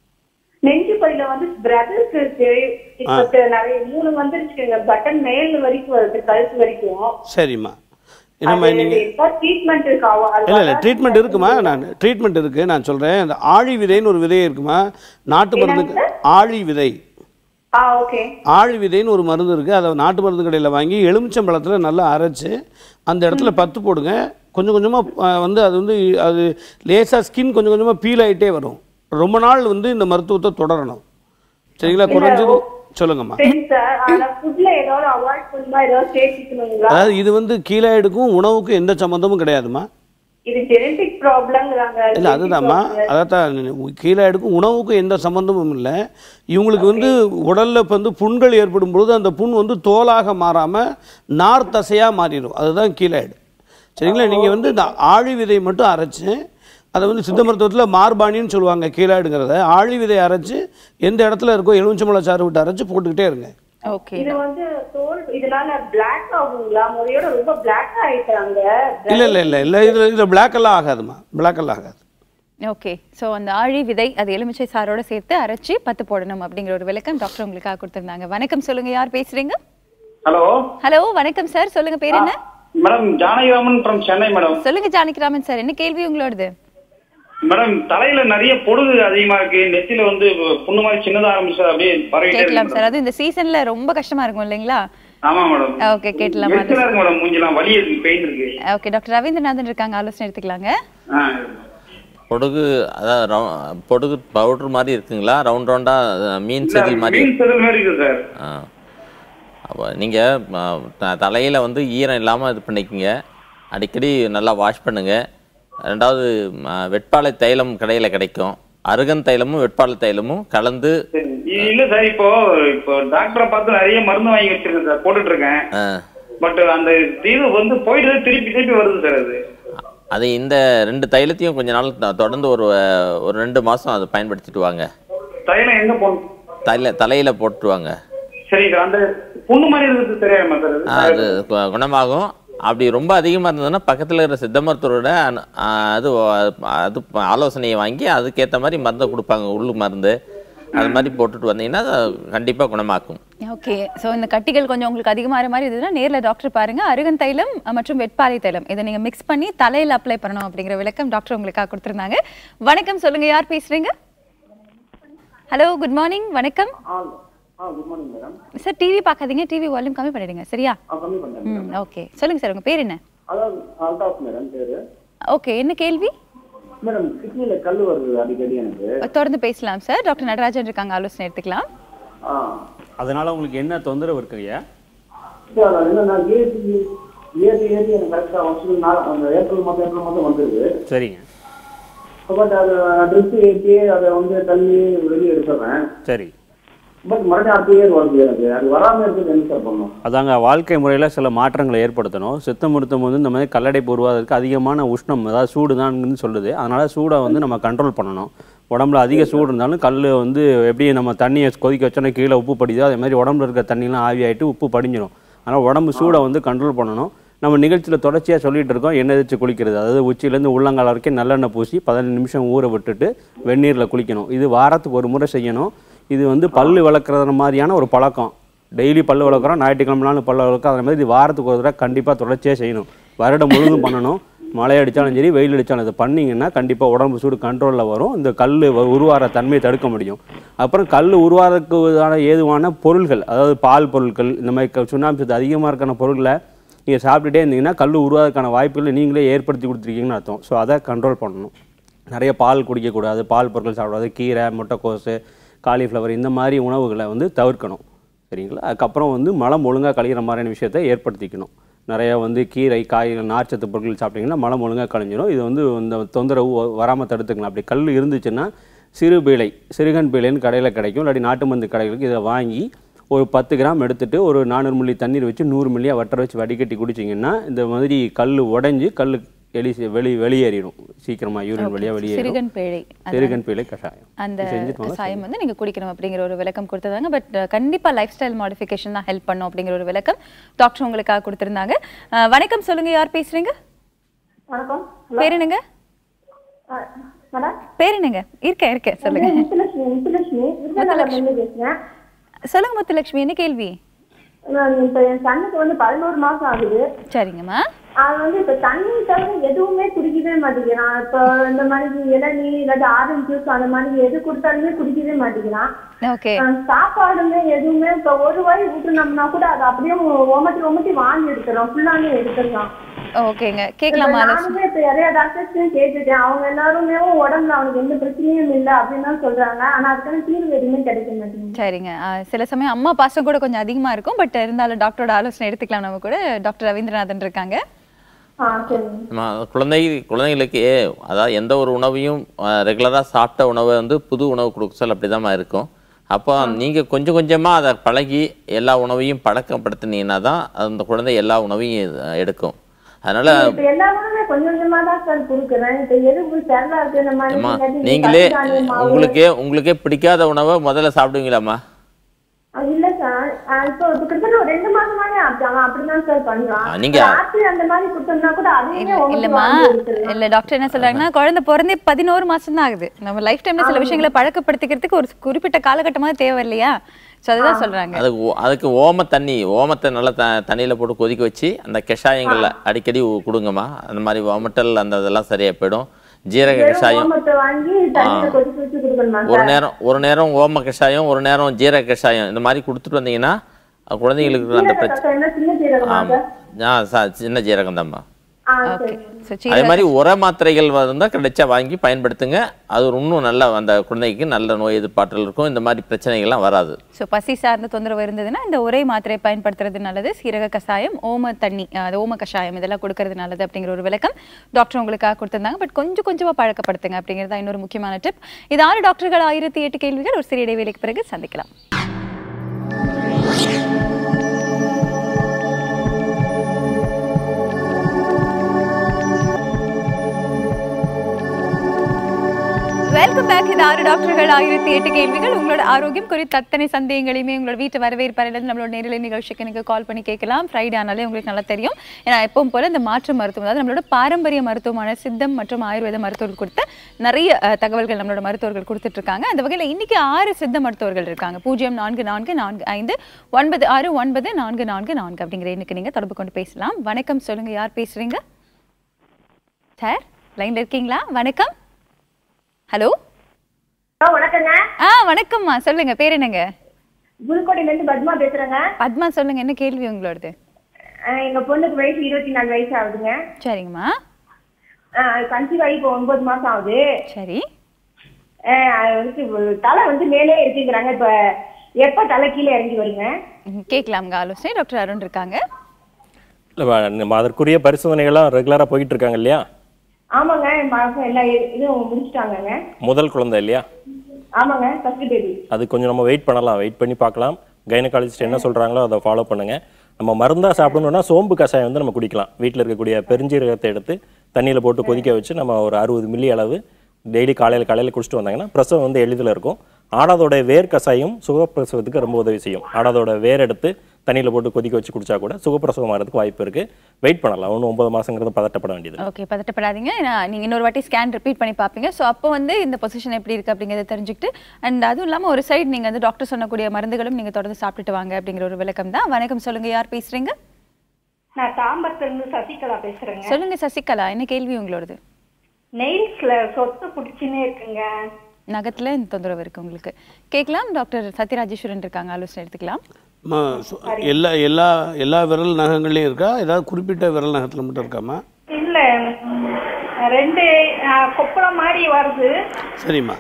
நெஞ்சு பையில வந்து பிரதர்ஸ் இருக்கு இப்ப நிறைய மூணு வந்துருச்சுங்க பட்டன் மேல் வரைக்கும் வருது கழுத்து வரைக்கும் சரிம்மா என்னம்மா நீங்கள் ட்ரீட்மெண்ட் இருக்கா இல்லை இல்லை ட்ரீட்மெண்ட் இருக்குமா நான் ட்ரீட்மெண்ட் இருக்குது நான் சொல்கிறேன் அந்த ஆழி விதைன்னு ஒரு விதை இருக்குமா நாட்டு மருந்து ஆழி விதை ஆ ஓகே ஆழி விதைன்னு ஒரு மருந்து இருக்குது அதை நாட்டு மருந்து கடையில் வாங்கி எலுமிச்சம்பழத்தில் நல்லா அரைச்சு அந்த இடத்துல பத்து போடுங்க கொஞ்சம் கொஞ்சமாக வந்து அது வந்து அது லேசாக ஸ்கின் கொஞ்சம் கொஞ்சமாக பீல் ஆகிட்டே வரும் ரொம்ப நாள் வந்து இந்த மருத்துவத்தை தொடரணும் சரிங்களா குறைஞ்சது சொல்லுங்கம்மா சரி சார் ஆனா ஃபுட்ல ஏதாவது அவாய்ட் பண்ணுமா ஏதாவது சேர்த்துக்கணுங்களா அதாவது இது வந்து கீழாயிடுக்கும் உணவுக்கும் எந்த சம்மந்தமும் கிடையாதுமா இது ஜெனடிக் ப்ராப்ளம்ங்கறாங்க இல்லை அதுதாம்மா அதான் கீழாயிடுக்கும் உணவுக்கும் எந்த சம்மந்தமும் இல்லை இவங்களுக்கு வந்து உடலில் இப்போ வந்து புண்கள் ஏற்படும் பொழுது அந்த புண் வந்து தோலாக மாறாமல் நார் தசையாக மாறிடும் அதுதான் கீழாயிடு சரிங்களா நீங்கள் வந்து இந்த ஆழி விதை மட்டும் அரைச்சு அதை வந்து சித்த மருத்துவத்தில் மார்பாணின்னு சொல்லுவாங்க கீழாயிடுங்கிறத ஆழி விதை அரைச்சு எந்த இடத்துல இருக்கோ எலுமிச்சம்பழ சாறு விட்டு அரைச்சு போட்டுக்கிட்டே இருங்க ஓகே இது வந்து தோல் இதனால பிளாக் ஆகுங்களா முறையோட ரொம்ப பிளாக் ஆயிட்டாங்க இல்லை இல்லை இல்லை இல்லை இதில் இதில் பிளாக் எல்லாம் ஆகாதுமா பிளாக் எல்லாம் ஆகாது ஓகே ஸோ அந்த ஆழி விதை அது எலுமிச்சை சாரோட சேர்த்து அரைச்சி பத்து போடணும் அப்படிங்கிற ஒரு விளக்கம் டாக்டர் உங்களுக்காக கொடுத்திருந்தாங்க வணக்கம் சொல்லுங்க யார் பேசுறீங்க ஹலோ ஹலோ வணக்கம் சார் சொல்லுங்க பேர் என்ன madam Janakiraman from Chennai madam சொல்லுங்க ஜானகிராமன் சார் என்ன கேள்வி உங்களோடது மேடம் தலையில நிறைய பொடுகு அதிகமா இருக்கு நெத்தில வந்து புண்ணு மாதிரி சின்னதா ஆரம்பிச்சு அப்படியே பரவிட்டே கேட்கலாம் இருக்கு சார் அது இந்த சீசன்ல ரொம்ப கஷ்டமா இருக்கும் இல்லைங்களா ஆமா மேடம் ஓகே கேட்கலாம் எரிச்சலா இருக்கு மேடம் மூஞ்சிலாம் வலி இருக்கு பெயின் இருக்கு ஓகே டாக்டர் ரவீந்திரநாதன் இருக்காங்க ஆலோசனை எடுத்துக்கலாங்க ஆ பொடுகு அதாவது ரவு- பொடுகு பவுடர் மாதிரி இருக்குங்களா ரவுண்ட் ரவுண்டா அஹ், மீன் செதில் மாதிரி மீன் செதில் மாதிரி இருக்கு சார் ஆ அப்போ நீங்கள் தலையில் வந்து ஈரம் இல்லாமல் இது பண்ணிக்கங்க அடிக்கடி நல்லா வாஷ் பண்ணுங்க ரெண்டாவது ம, வெட்பாலை தைலம் கடையில் கிடைக்கும் அருகன் தைலமும் வெட்பாலை தைலமும் கலந்து இ- இல்ல சார் இப்போ இப்போ டாக்டரை பார்த்து நிறைய மருந்து வாங்கி வச்சிருக்கேன் சார் போட்டுட்டு இருக்கேன் ஆ, பட் அந்த இது வந்து போயிடுது திருப்பி திருப்பி வருது சார் அது அது இந்த ரெண்டு தைலத்தையும் கொஞ்ச நாள் த- தொடர்ந்து ஒரு அஹ், ஒரு ரெண்டு மாதம் அதை பயன்படுத்திட்டு வாங்க தைலம் எங்க போகணும் தலை தலையில் போட்டுருவாங்க சரி சார் அந்த புண்ணு மாதிரி இருக்குது தெரியாம சார் அது? அது கு- குணமாகும் அப்படி ரொம்ப அதிகமாக இருந்ததுன்னா பக்கத்தில் இருக்கிற சித்த மருத்துவரோட அனு- ஆ, அது அது ஆலோசனையை வாங்கி அதுக்கேற்ற மாதிரி மருந்தை கொடுப்பாங்க உள்ளு மருந்து அது மாதிரி போட்டுட்டு வந்தீங்கன்னா கண்டிப்பாக குணமாக்கும் ஓகே ஸோ இந்த கட்டிகள் கொஞ்சம் உங்களுக்கு அதிகமாக மாதிரி இருந்ததுன்னா நேரில் டாக்டர் பாருங்க அருகன் தைலம் மற்றும் வெட்பாலை தைலம் இதை நீங்கள் மிக்ஸ் பண்ணி தலையில் அப்ளை பண்ணணும் அப்படிங்கிற விளக்கம் டாக்டர் உங்களுக்காக கொடுத்துருந்தாங்க வணக்கம் சொல்லுங்க யார் பேசுறீங்க ஹலோ குட் மார்னிங் வணக்கம் good morning madam sir TV பார்க்காதீங்க டிவி வால்யூம் கம்மி பண்ணிடுங்க சரியா கம்மி பண்ணுறேன் ம் ஓகே சொல்லுங்க சார் உங்க பேர் என்ன அதான் அல்தாஃப் மேடம் பேரு ஓகே என்ன கேள்வி மேடம் கிட்னில கல் வருது அடிக்கடி எனக்கு தொடர்ந்து பேசலாம் சார் டாக்டர் நடராஜன் இருக்காங்க ஆலோசனை எடுத்துக்கலாம் ஆ அதனால உங்களுக்கு என்ன தொந்தரவு இருக்குங்கய்யா சார் அது என்னன்னா ஏசி ஏறி ஏறி எனக்கு கரெக்டாக வருஷத்துக்கு நாள் அந்த ஏப்ரல் மாதம் ஏப்ரல் மாதம் வந்துருது சரிங்க பட் அது ட்ரெஸ் ஏற்றி அதை வந்து தள்ளி வெளியே எடுத்துடுறேன் சரி பட் மறுபடியும் அடுத்த இயர் வருது எனக்கு அது வராமல் இருக்கிறது என்ன சார் பண்ணும் அதாங்க வாழ்க்கை முறையில் சில மாற்றங்களை ஏற்படுத்தணும் சித்த மருத்துவம் வந்து இந்த மாதிரி கல்லடைப்பு உருவாதற்கு அதிகமான உஷ்ணம் அதாவது சூடு தான் சொல்லுது அதனால் சூடை வந்து நம்ம கண்ட்ரோல் பண்ணணும் உடம்புல அதிக சூடு இருந்தாலும் கல் வந்து எப்படி நம்ம தண்ணியை கொதிக்க வச்சோன்னா கீழே உப்பு படிதோ அதே மாதிரி உடம்புல இருக்க தண்ணிலாம் ஆவியாயிட்டு உப்பு படிஞ்சிடும் அதனால் உடம்பு சூடை வந்து கண்ட்ரோல் பண்ணணும் நம்ம நிகழ்ச்சியில் தொடர்ச்சியாக சொல்லிட்டு இருக்கோம் எண்ணெய் தேய்ச்சி குளிக்கிறது அதாவது உச்சியிலேருந்து உள்ளங்கால் வரைக்கும் நல்லெண்ணெய் பூசி பதினஞ்சு நிமிஷம் ஊற விட்டுட்டு வெந்நீரில் குளிக்கணும் இது வாரத்துக்கு ஒரு முறை செய்யணும் இது வந்து பல்லு விளக்குறது மாதிரியான ஒரு பழக்கம் டெய்லி பல்லு விளக்குறோம் ஞாயிற்றுக்கிழமை நாள் பல்லு விளக்குறோம் அதே மாதிரி இது வாரத்துக்கு ஒரு தடவை கண்டிப்பாக தொடர்ச்சியாக செய்யணும் வருடம் முழுதும் பண்ணணும் மழை அடித்தாலும் சரி வெயில் அடித்தாலும் இதை பண்ணிங்கன்னா கண்டிப்பாக உடம்பு சூடு கண்ட்ரோலில் வரும் இந்த கல் உருவார தன்மையை தடுக்க முடியும் அப்புறம் கல் உருவாகிறதுக்கான ஏதுவான பொருள்கள் அதாவது பால் பொருட்கள் இந்த மாதிரி க- சுண்ணாம்பு சத்து அதிகமாக இருக்கான பொருட்களை நீங்கள் சாப்பிட்டுட்டே இருந்தீங்கன்னா கல் உருவாகிறதுக்கான வாய்ப்புகளை நீங்களே ஏற்படுத்தி கொடுத்துருக்கீங்கன்னு அர்த்தம் ஸோ அதை கண்ட்ரோல் பண்ணணும் நிறைய பால் குடிக்கக்கூடாது பால் பொருட்கள் சாப்பிடாது கீரை முட்டைக்கோசு காலிஃப்ளவர் இந்த மாதிரி உணவுகளை வந்து தவிர்க்கணும் சரிங்களா அதுக்கப்புறம் வந்து மலம் ஒழுங்காக கழிகிற மாதிரியான விஷயத்தை ஏற்படுத்திக்கணும் நிறைய வந்து கீரை காய்கள் நார்ச்சத்து பொருட்கள் சாப்பிட்டீங்கன்னா மலம் ஒழுங்காக கழிஞ்சிடும் இது வந்து இந்த தொந்தரவு வராமல் தடுத்துக்கலாம் அப்படி கல் இருந்துச்சுன்னா சிறு பீளை சிறுகன் பீளைன்னு கடையில் கிடைக்கும் இல்லாட்டி நாட்டு மருந்து கடைகளுக்கு இதை வாங்கி ஒரு பத்து கிராம் எடுத்துட்டு ஒரு நானூறு மில்லி தண்ணீர் வச்சு நூறு மில்லியாக வட்டர வச்சு வடிகட்டி குடிச்சிங்கன்னா இந்த மாதிரி கல் உடைஞ்சு கல் எலி வெளி வெளியேறிடும் சீக்கிரமாக யூரின் வழியாக வெளியேறும் சிறுகன் பேழை அதான். சிறுகன் பீளை கஷாயம் அந்த செஞ்சுட்டு வாங்க. சாயம் வந்து நீங்க குடிக்கணும் அப்படிங்கிற ஒரு விளக்கம் கொடுத்ததாங்க பட் கண்டிப்பா லைஃப் ஸ்டைல் மாடிஃபிகேஷன் தான் ஹெல்ப் பண்ணும் அப்படிங்கிற ஒரு விளக்கம் டாக்டர் உங்களுக்காக கொடுத்திருந்தாங்க அஹ், வணக்கம் சொல்லுங்க யார் பேசுறீங்க வணக்கம் பேர் என்னங்க மேடம் பேர் என்னங்க இருக்கேன் இருக்கேன் சொல்லுங்க முத்துலட்சுமி முத்துலட்சுமி விருதுநகர்லேருந்து பேசுறேன் சொல்லுங்க முத்துலட்சுமி என்ன கேள்வி நான் இப்ப என் சன்னுக்கு வந்து பதினோரு மாசம் ஆகுது சரிங்கம்மா அது வந்து இப்ப தண்ணி தவிர எதுவுமே குடிக்கவே மாட்டேங்கிறான் இப்போ இந்த மாதிரி இளநீ இல்லாட்டி ஆரஞ்சு ஜூஸ் அந்த மாதிரி எது கொடுத்தாலுமே குடிக்கவே மாட்டேங்கிறான் ஓகே அஹ் சாப்பாடுமே எதுவுமே இப்ப ஒரு வாய் ஊட்டுனோம்னா கூட அது அப்படியே ஒமட்டி ஒமட்டி வாங்கி எடுத்துறோம் ஃபுல்லாமே எடுத்துடலாம் ஓகேங்க கேட்கலாமா ஆலோசனை நானுமே இப்ப நிறைய டாக்டர்ஸையும் கேட்டுட்டேன் அவங்க எல்லாருமே உடம்புல அவனுக்கு எந்த பிரச்சனையும் இல்லை அப்படின்னு தான் சொல்றாங்க ஆனா அதுக்கான தீர்வு எதுவுமே கிடைக்க மாட்டேங்குது சரிங்க அஹ், சில சமயம் அம்மா பாசம் கூட கொஞ்சம் அதிகமா இருக்கும் பட் இருந்தாலும் டாக்டரோட ஆலோசனை எடுத்துக்கலாம் நம்ம கூட டாக்டர் ரவீந்திரநாதன் இருக்காங்க ஆ சரிங்க நம்ம குழந்தை குழந்தைங்களுக்கு அதாவது எந்த ஒரு உணவையும் ரெகுலராக சாப்பிட்ட உணவை வந்து புது உணவு கொடுக்கல் அப்படி இருக்கும் அப்போ நீங்கள் கொஞ்சம் கொஞ்சமாக அதை பழகி எல்லா உணவையும் பழக்கப்படுத்தினீங்கன்னா தான் அந்த குழந்தை எல்லா உணவையும் அஹ், எடுக்கும் அதனால் இப்ப எல்லா உணவுமே கொஞ்சம் கொஞ்சமா தான் சார் கொடுக்குறேன் இப்ப எது செரலா இருக்கு இந்த மாதிரி அம்மா இல்லாட்டி நீங்களே பச்சை மாவு. உங்களுக்கே உங்களுக்கே பிடிக்காத உணவை முதல்ல சாப்பிடுவீங்களாம்மா ஆ, இல்ல சார் ஆ, இப்போ இப்போ கிட்டத்தட்ட ஒரு ரெண்டு மாசமாவே அப்படி அவன் அப்படிதான் சார் பண்றான் ஆ, நீங்க- ஆப்பிள் அந்த மாதிரி கொடுத்தோம்னா கூட அதுவுமே ஒமட்டி இல்லம்மா வாங்கி எடுத்துடலாம். இல்ல டாக்டர் என்ன சொல்றாங்கன்னா குழந்தை பிறந்தே பதினோரு மாசம் தான் ஆகுது நம்ம லைஃப் டைம்ல சில விஷயங்களை பழக்கப்படுத்திக்கிறதுக்கு ஒரு குறிப்பிட்ட காலகட்டமா தேவை இல்லையா சோ அதுதான் சொல்றாங்க அதுக்கு ஓ- அதுக்கு ஓம தண்ணி ஓமத்தை நல்லா த தண்ணியில் போட்டு கொதிக்க வச்சு அந்த கஷாயங்களை அடிக்கடி உ- கொடுங்கம்மா அந்த மாதிரி ஓமட்டல் அந்த இதெல்லாம் சரியாக போயிடும் ஜீரக வெறும் கஷாயம் ஓமத்தை வாங்கி தண்ணியில ஆ. கொதிக்க வச்சு கொடுக்கணுமா ஒரு சார் நேரம் ஒரு நேரம் ஓம கஷாயம் ஒரு நேரம் ஜீரக கஷாயம் இந்த மாதிரி கொடுத்துட்டு வந்தீங்கன்னா அஹ், குழந்தைங்களுக்கு இருக்கிற அந்த சீரக பிரச்சனை கஷாயம்னா சின்ன சீரகமா ஆமாம் சார் ஆ சா சின்ன ஜீரகம் தான்மா ஆ சரி So, அதே மாதிரி உர மாத்திரைகள் இருந்தால் கிடைச்சா வாங்கி பயன்படுத்துங்க அது ஒரு இன்னும் நல்ல அந்த குழந்தைக்கு நல்ல நோய் எதிர்ப்பாற்றல் இருக்கும் இந்த மாதிரி பிரச்சனைகள்லாம் வராது ஸோ பசி சார்ந்த தொந்தரவு இருந்ததுன்னா இந்த ஒரே மாத்திரை பயன்படுத்துறது நல்லது சீரக கஷாயம் ஓம தண்ணி அஹ், அது ஓம கஷாயம் இதெல்லாம் கொடுக்கறது நல்லது அப்படிங்கிற ஒரு விளக்கம் டாக்டர் உங்களுக்காக கொடுத்திருந்தாங்க பட் கொஞ்சம் கொஞ்சமா பழக்கப்படுத்துங்க அப்படிங்கிறது தான் இன்னொரு முக்கியமான டிப் இது ஆறு டாக்டர்கள் ஆயிரத்தி எட்டு கேள்விகள் ஒரு சிறிய இடைவேளைக்கு பிறகு சந்திக்கலாம் வெல்கம் பேக் இது ஆறு டாக்டர்கள் ஆயிரத்தி எட்டு கேள்விகள் உங்களோட ஆரோக்கியம் குறித்த அத்தனை சந்தேகங்களையுமே உங்களோட வீட்டு வரவேற்பறையிலிருந்து நம்மளோட நேரலை நிகழ்ச்சிக்கு நீங்கள் கால் பண்ணி கேட்கலாம் ஃப்ரைடே ஆனாலே உங்களுக்கு நல்லா தெரியும் ஏன்னா எப்பவும் போல இந்த மாற்று மருத்துவம் அதாவது நம்மளோட பாரம்பரிய மருத்துவமான சித்தம் மற்றும் ஆயுர்வேத மருத்துவர்கள் கொடுத்த நிறைய அஹ், தகவல்கள் நம்மளோட மருத்துவர்கள் கொடுத்துட்டு இருக்காங்க அந்த வகையில் இன்னைக்கு ஆறு சித்த மருத்துவர்கள் இருக்காங்க பூஜ்ஜியம் நான்கு நான்கு நான்கு ஐந்து ஒன்பது ஆறு ஒன்பது நான்கு நான்கு நான்கு அப்படிங்கிற எண்ணுக்கு நீங்கள் தொடர்பு கொண்டு பேசலாம் வணக்கம் சொல்லுங்க யார் பேசுறீங்க சார் லைன்ல இருக்கீங்களா வணக்கம் ஹலோ வணக்கங்க ஆ வணக்கம்மா சொல்லுங்க பேர் என்னங்க புதுக்கோட்டையில இருந்து பத்மா பேசுறேங்க பத்மா சொல்லுங்க என்ன கேள்வி உங்களோடது அஹ் எங்க பொண்ணுக்கு வயசு இருபத்தி நாலு வயசு ஆகுதுங்க சரிங்கம்மா கன்சீவ் ஆகி இப்போ ஒன்பது மாசம் ஆகுது சரி அஹ் அது வந்து தலை வந்து மேலே இருக்குங்கிறாங்க இப்ப எப்ப தலை கீழே இறங்கி வருங்க ம், கேட்கலாம்ங்க ஆலோசனை டாக்டர் அருண் இருக்காங்க இல்லை நம்ம அதற்குரிய பரிசோதனைகள்லாம் ரெகுலராக போயிட்டு இருக்காங்க இல்லையா ஆமாங்க மாசம் எல்லா இதுவும் முடிச்சிட்டாங்கங்க முதல் குழந்தை இல்லையா ஆமாங்க ஃபர்ஸ்ட் பேபி அது கொஞ்சம் நம்ம வெயிட் பண்ணலாம் வெயிட் பண்ணி பார்க்கலாம் கைனகாலஜிஸ்ட் என்ன சொல்கிறாங்களோ அதை ஃபாலோ பண்ணுங்க நம்ம மருந்தாக சாப்பிடணும்னா சோம்பு கஷாயம் வந்து நம்ம குடிக்கலாம் வீட்டில் இருக்கக்கூடிய பெருஞ்சீரகத்தை எடுத்து தண்ணியில் போட்டு கொதிக்க வச்சு நம்ம ஒரு அறுபது மில்லி அளவு டெய்லி காலையில் காலையில் குடிச்சிட்டு வந்தாங்கன்னா பிரசவம் வந்து எளிதில் இருக்கும் ஆடாதோட வேர் கஷாயம் சுகப்பிரசவத்துக்கு ரொம்ப உதவி செய்யும் ஆடாதோட வேர் எடுத்து தண்ணியில் போட்டு கொதிக்க வச்சு குடிச்சா கூட சுகப்பிரசவம் ஆகிறதுக்கு வாய்ப்பு இருக்குது வெயிட் பண்ணலாம் ஒன்றும் ஒன்பது மாதங்கிறது பதட்டப்பட வேண்டியது ஓகே பதட்டப்படாதீங்க ஏன்னா நீங்க இன்னொரு வாட்டி ஸ்கேன் ரிப்பீட் பண்ணி பார்ப்பீங்க ஸோ அப்போ வந்து இந்த பொசிஷன் எப்படி இருக்கு அப்படிங்கிறத தெரிஞ்சுக்கிட்டு அண்ட் அதுவும் இல்லாமல் ஒரு சைடு நீங்க வந்து டாக்டர் சொன்னக்கூடிய மருந்துகளும் நீங்க தொடர்ந்து சாப்பிட்டுட்டு வாங்க அப்படிங்கிற ஒரு விளக்கம் தான் வணக்கம் சொல்லுங்க யார் பேசுறீங்க நான் தாம்பரத்துல இருந்து சசிகலா பேசுறேங்க சொல்லுங்க சசிகலா என்ன கேள்வி உங்களோடது நெயில்ஸ்ல சொத்து பிடிச்சுன்னே இருக்குங்க நகத்துல இந்த தொந்தரவு இருக்கு உங்களுக்கு கேட்கலாம் டாக்டர் சத்யராஜேஸ்வரன் இருக்காங்க ஆலோசனை எடுத்துக்கலாம் ம, சு- எல்லா எல்லா எல்லா விரல் நகங்கள்லையும் இருக்கா ஏதாவது குறிப்பிட்ட விரல் நகத்தில் மட்டும் இருக்காமா இல்ல ம், ரெண்டு ஆ, கொப்பளம் மாதிரி வருது சரிம்மா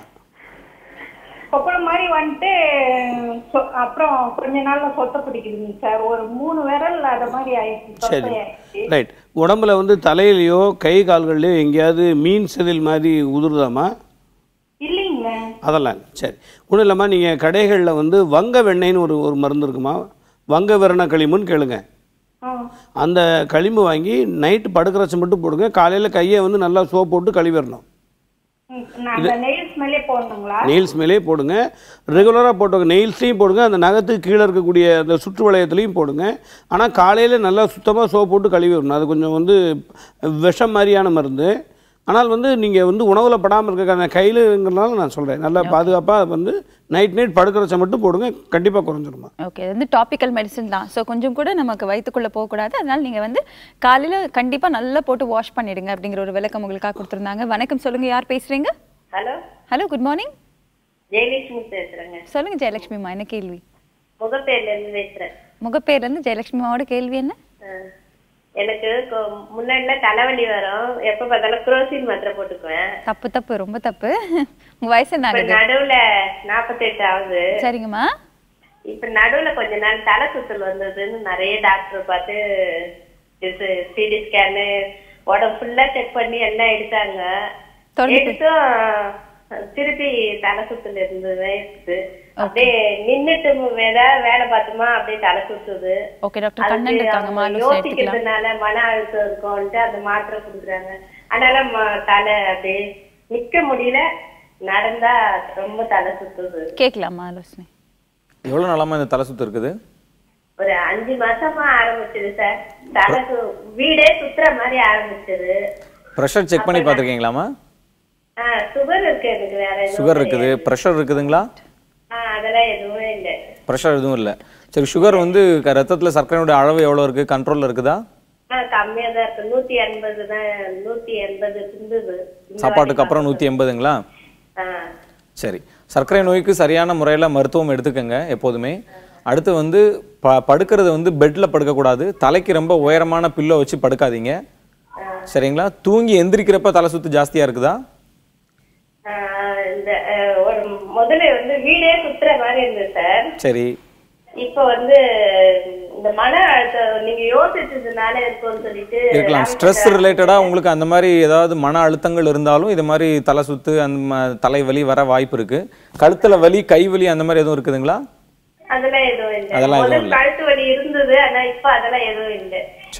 கொப்பளம் மாதிரி வந்துட்டு சொ- அப்புறம் கொஞ்ச நாள்ல சொத்த பிடிக்குதுங்க சார் ஒரு மூணு விரல் அது மாதிரி ஆயிடுச்சு சரி சொத்தையாயிடுச்சு ரைட் உடம்புல வந்து தலையிலையோ கை கால்கள்லையோ எங்கேயாவது மீன் செதில் மாதிரி உதிருதாமா இல்லைங்க அதெல்லாம் இல்லை. சரி ஒன்றும் இல்லாமல் நீங்கள் கடைகளில் வந்து வங்க வெண்ணெய்ன்னு ஒரு ஒரு மருந்து இருக்குமா வங்க விரண களிம்புன்னு கேளுங்க ஆ. அந்த களிம்பு வாங்கி நைட்டு படுக்கிறச்ச மட்டும் போடுங்க காலையில் கையை வந்து நல்லா சோப் போட்டு கழுவிடணும் ம், நான் அந்த நெயில்ஸ் மேலே போடணுங்களா நெயில்ஸ் மேலே போடுங்க ரெகுலராக போட்டுங்க நெயில்ஸ்லையும் போடுங்க அந்த நகத்துக்கு கீழே இருக்கக்கூடிய அந்த சுற்று வளையத்துலையும் போடுங்க ஆனால் காலையில் நல்லா சுத்தமாக சோப் போட்டு கழுவி விடணும் அது கொஞ்சம் வந்து விஷம் மாதிரியான மருந்து ஆனால் வந்து நீங்கள் வந்து உணவில் படாமல் இருக்க கையிலுங்கிறனால நான் சொல்கிறேன் நல்லா பாதுகாப்பாக வந்து நைட் நைட் படுக்கிறச்ச மட்டும் போடுங்க கண்டிப்பாக குறைஞ்சிருமா ஓகே இது வந்து டாபிக்கல் மெடிசன் தான் ஸோ கொஞ்சம் கூட நமக்கு வயிற்றுக்குள்ளே போகக்கூடாது அதனால நீங்கள் வந்து காலையில் கண்டிப்பாக நல்லா போட்டு வாஷ் பண்ணிடுங்க அப்படிங்கிற ஒரு விளக்கம் உங்களுக்காக கொடுத்துருந்தாங்க வணக்கம் சொல்லுங்க யார் பேசுறீங்க hello hello good morning Jayalakshmi பேசுறேங்க சொல்லுங்க ஜெயலட்சுமிமா என்ன கேள்வி முகப்பேர்ல இருந்து பேசுறேன் முகப்பேர்லேருந்து ஜெயலட்சுமிமாவோட கேள்வி என்ன அஹ், எனக்கு கொ- முன்னாடில தலைவலி வரும் எப்ப பார்த்தாலும் குரோசின் மாத்திரை போட்டுக்குவேன் தப்பு தப்பு ரொம்ப தப்பு உங்க வயசு என்ன இப்ப ஆகுது நடுவுல நாப்பத்தெட்டு ஆகுது சரிங்கம்மா இப்ப நடுவுல கொஞ்ச நாள் தலை சுத்தல் வந்ததுன்னு நிறைய டாக்டர் பார்த்து சிடி ஸ்கேனு உடம்பு ஃபுல்லா செக் பண்ணி எல்லாம் எடுத்தாங்க தொடர்ந்து- எடுத்தும் திருப்பி தலை சுத்தல் இருந்தது இருக்குது அப்படியே நின்னுட்டு ஏதாவது வேலை பார்த்தோமா அப்படியே தலை சுத்துது ஓகே டாக்டர் கண்ணன் அதுக்கு இருக்காங்கம்மா அவங்க ஆலோசனை எடுத்துக்கலாம் யோசிக்கிறதுனால மன அழுத்தம் இருக்கும்ட்டு அந்த மாத்திரை கொடுக்குறாங்க அதனால ம- தலை அப்படியே நிக்க முடியல நடந்தா ரொம்ப தலை சுத்துது கேட்கலாமா ஆலோசனை எவ்வளோ நாளாமா இந்த தலை சுத்து இருக்குது ஒரு அஞ்சு மாசமா ஆரம்பிச்சது சார் தலை சு- வீடே சுத்துற மாதிரி ஆரம்பிச்சது ப்ரெஷர் செக் பண்ணி பார்த்துருக்கீங்களாமா சுகர் இருக்கு எனக்கு வேற எதுவும் சுகர் இருக்குது ப்ரெஷர் இருக்குதுங்களா ஆ, அதெல்லாம் எதுவுமே இல்லை ப்ரெஷர் எதுவும் இல்லை சரி சுகர் வந்து க- ரத்தத்துல சர்க்கரையோட அளவு எவ்வளோ இருக்குது கண்ட்ரோலில் இருக்குதா ஆ, கம்மியா தான் இருக்கு நூத்தி எண்பது தான் நூத்தி எண்பது இருந்தது இந்த சாப்பாட்டுக்கு அப்புறம் நூற்றி எண்பதுங்களா ஆ, சரி சர்க்கரை நோய்க்கு சரியான முறையில் மருத்துவம் எடுத்துக்கங்க எப்போதுமே அடுத்து வந்து ப படுக்கிறது வந்து பெட்டில் படுக்கக்கூடாது தலைக்கு ரொம்ப உயரமான பில்லோ வச்சு படுக்காதீங்க சரிங்களா தூங்கி எந்திரிக்கிறப்ப தலை சுத்து ஜாஸ்தியாக இருக்குதா ஆ, இந்த ஆ, ஒரு முதல்ல வந்து வீடே சுத்துற மாதிரி இருந்தது சார் சரி இப்ப வந்து இந்த மன அழுத்தம் நீங்க யோசிச்சதுனால இருக்கும்னு சொல்லிட்டு இருக்கலாம் ஸ்ட்ரெஸ் ரிலேட்டடாக உங்களுக்கு அந்த மாதிரி ஏதாவது மன அழுத்தங்கள் இருந்தாலும் இது மாதிரி தலை சுத்து அந்த ம- தலைவலி வர வாய்ப்பு இருக்கு கழுத்துல வலி கை வலி அந்த மாதிரி எதுவும் இருக்குதுங்களா அதெல்லாம் எதுவும் இல்லை அதெல்லாம் எதுவும் முதல் இல்ல. கழுத்து வலி இருந்தது ஆனா இப்ப அதெல்லாம் எதுவும் இல்லை சரி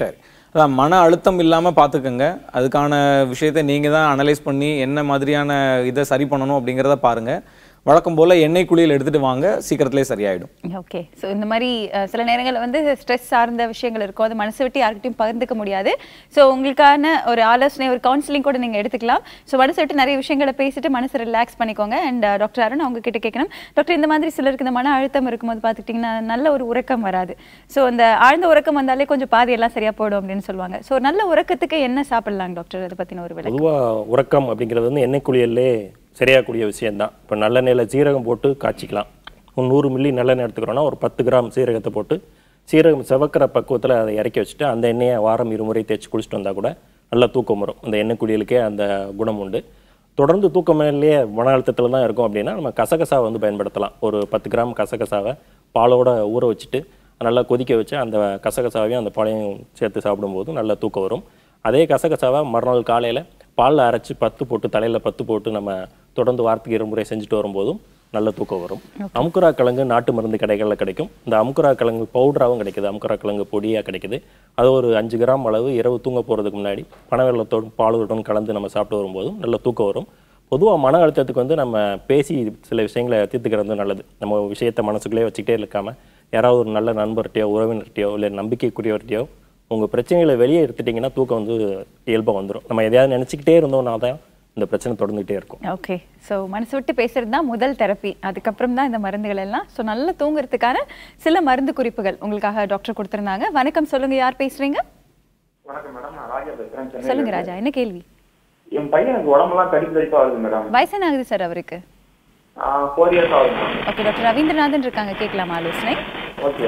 அதான் மன அழுத்தம் இல்லாமல் பார்த்துக்கோங்க அதுக்கான விஷயத்தை நீங்கள் தான் அனலைஸ் பண்ணி என்ன மாதிரியான இதை சரி பண்ணணும் அப்படிங்கிறத பாருங்கள் வழக்கம் போல் எண்ணெய் குளியல் எடுத்துகிட்டு வாங்க சீக்கிரத்திலே சரியாயிடும் ஓகே ஸோ இந்த மாதிரி அஹ், சில நேரங்களில் வந்து ஸ்ட்ரெஸ் சார்ந்த விஷயங்கள் இருக்கும் அது மனசை விட்டு யார்கிட்டயும் பகிர்ந்துக்க முடியாது ஸோ உங்களுக்கான ஒரு ஆலோசனை ஒரு கவுன்சிலிங் கூட நீங்கள் எடுத்துக்கலாம் ஸோ மனசை விட்டு நிறைய விஷயங்களை பேசிட்டு மனசை ரிலாக்ஸ் பண்ணிக்கோங்க அண்ட் டாக்டர் அருண் அவங்க கிட்ட கேட்கணும் டாக்டர் இந்த மாதிரி சிலருக்கு இந்த மன அழுத்தம் இருக்கும்போது பார்த்துக்கிட்டிங்கன்னா நல்ல ஒரு உறக்கம் வராது ஸோ அந்த ஆழ்ந்த உறக்கம் வந்தாலே கொஞ்சம் பாதி எல்லாம் சரியா போடும் அப்படின்னு சொல்லுவாங்க ஸோ நல்ல உறக்கத்துக்கு என்ன சாப்பிடலாம் டாக்டர் அதை பற்றின ஒரு விளக்கம் பொதுவாக உறக்கம் அப்படிங்கிறது வந்து எண்ணெய் குளியல்லே சரியாகக்கூடிய விஷயம்தான் இப்போ நல்லெண்ணெயில் சீரகம் போட்டு காய்ச்சிக்கலாம் ஒரு நூறு மில்லி நல்லெண்ணெய் எடுத்துக்கிறோன்னா ஒரு பத்து கிராம் சீரகத்தை போட்டு சீரகம் செவக்கிற பக்குவத்தில் அதை இறக்கி வச்சுட்டு அந்த எண்ணெயை வாரம் இருமுறை தேய்ச்சி குளிச்சுட்டு வந்தால் கூட நல்லா தூக்கம் வரும் அந்த எண்ணெய் குளியலுக்கே அந்த குணம் உண்டு தொடர்ந்து தூக்கமேலேயே மன அழுத்தத்தில் தான் இருக்கும் அப்படின்னா நம்ம கசகசாவை வந்து பயன்படுத்தலாம் ஒரு பத்து கிராம் கசகசாவை பாலோட ஊற வச்சுட்டு நல்லா கொதிக்க வச்சு அந்த கசகசாவையும் அந்த பாலையும் சேர்த்து சாப்பிடும்போது நல்லா தூக்கம் வரும் அதே கசகசாவை மறுநாள் காலையில் பாலில் அரைச்சி பத்து போட்டு தலையில் பத்து போட்டு நம்ம தொடர்ந்து வாரத்துக்கு இருமுறை செஞ்சுட்டு வரும்போதும் நல்ல தூக்கம் வரும் அமுக்குரா கிழங்கு நாட்டு மருந்து கடைகளில் கிடைக்கும் இந்த அமுக்குரா கிழங்கு பவுடராகவும் கிடைக்குது அமுக்குரா கிழங்கு பொடியாக கிடைக்குது அது ஒரு அஞ்சு கிராம் அளவு இரவு தூங்க போகிறதுக்கு முன்னாடி பனவெள்ளத்தோடு பாலுடன் கலந்து நம்ம சாப்பிட்டு வரும்போதும் நல்ல தூக்கம் வரும் பொதுவாக மன அழுத்தத்துக்கு வந்து நம்ம பேசி சில விஷயங்களை தீர்த்துக்கிறது நல்லது நம்ம விஷயத்தை மனசுக்குள்ளே வச்சுக்கிட்டே இருக்காம யாராவது ஒரு நல்ல நண்பர்கிட்டயோ உறவினர்கிட்டயோ இல்லை நம்பிக்கைக்குரியவர்கிட்டயோ உங்கள் பிரச்சனைகளை வெளியே எடுத்துட்டிங்கன்னா தூக்கம் வந்து இயல்பாக வந்துடும் நம்ம எதையாவது நினச்சிக்கிட்டே இருந்தோம்னா தான் இந்த பிரச்சனை தொடர்ந்துகிட்டே இருக்கும் ஓகே ஸோ மனசு விட்டு பேசுறது தான் முதல் தெரப்பி அதுக்கப்புறம் தான் இந்த மருந்துகள் எல்லாம் ஸோ நல்லா தூங்குறதுக்கான சில மருந்து குறிப்புகள் உங்களுக்காக டாக்டர் கொடுத்துருந்தாங்க வணக்கம் சொல்லுங்க யார் பேசுறீங்க வணக்கம் மேடம் நான் ராஜா பேசுறேன் சென்னையில சொல்லுங்க இருந்து. ராஜா என்ன கேள்வி என் பையனுக்கு உடம்பெல்லாம் தடிப்பு தடிப்பா வருது மேடம் வயசு என்ன ஆகுது சார் அவருக்கு ஃபோர் இயர்ஸ் ஆகுது மேடம் ஓகே டாக்டர் ரவீந்திரநாதன் இருக்காங்க கேட்கலாமா ஆலோசனை ஓகே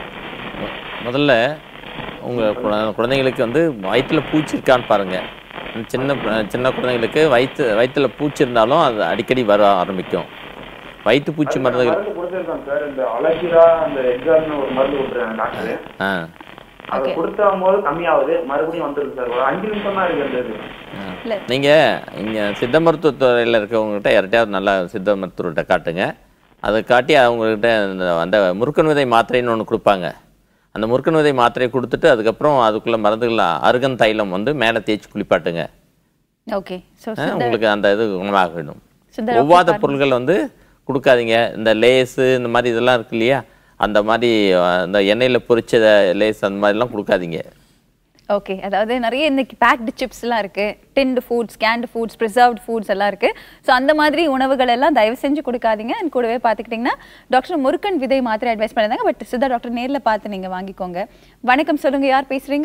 முதல்ல உங்கள் குழந்தைங்களுக்கு வந்து வயிற்றுல பூச்சி இருக்கான்னு பாருங்கள் சின்ன சின்ன குழந்தைங்களுக்கு வயிற்று வயிற்றுல பூச்சி இருந்தாலும் அது அடிக்கடி வர ஆரம்பிக்கும் வயிற்று பூச்சி மருந்துகள் மருந்து கொடுத்துருக்கோம் சார் இந்த அலசிரா அந்த எக்ஸாம்னு ஒரு மருந்து கொடுத்துருக்காங்க டாக்டர் ஆ அதை கொடுத்த போது கம்மியாகுது மறுபடியும் வந்துருது சார் ஒரு அஞ்சு நிமிஷம் தான் இருக்கு அந்த இது நீங்கள் இங்கே சித்த மருத்துவத்துறையில் இருக்கவங்ககிட்ட யார்கிட்டயாவது நல்லா சித்த மருத்துவர்கிட்ட காட்டுங்க அதை காட்டி அவங்கக்கிட்ட அந்த அந்த முருக்கன் விதை மாத்திரைன்னு ஒன்று கொடுப்பாங்க அந்த முருக்கன் விதை மாத்திரையை கொடுத்துட்டு அதுக்கப்புறம் அதுக்குள்ள மருந்துகள் அருகன் தைலம் வந்து மேலே தேய்ச்சி குளிப்பாட்டுங்க ஓகே ஸோ ஆ, உங்களுக்கு அந்த இது குணமாகிடும் சித்த ஒவ்வாத டாக்டர் பொருட்கள் வந்து கொடுக்காதீங்க இந்த லேஸு இந்த மாதிரி இதெல்லாம் இருக்கு இல்லையா அந்த மாதிரி அஹ், இந்த எண்ணெயில் பொரிச்ச லேஸ் அந்த மாதிரிலாம் கொடுக்காதீங்க ஓகே அதாவது நிறைய இன்னைக்கு பேக்டு சிப்ஸ்லாம் இருக்கு tinned foods canned foods preserved foods எல்லாம் இருக்கு ஸோ அந்த மாதிரி உணவுகள் எல்லாம் தயவு செஞ்சு கொடுக்காதீங்க and கூடவே பார்த்துக்கிட்டிங்கன்னா டாக்டர் முருகன் விதை மாத்திரை அட்வைஸ் பண்ணிருந்தாங்க பட் சித்தா டாக்டர் நேரில் பார்த்து நீங்க வாங்கிக்கோங்க வணக்கம் சொல்லுங்க யார் பேசுறீங்க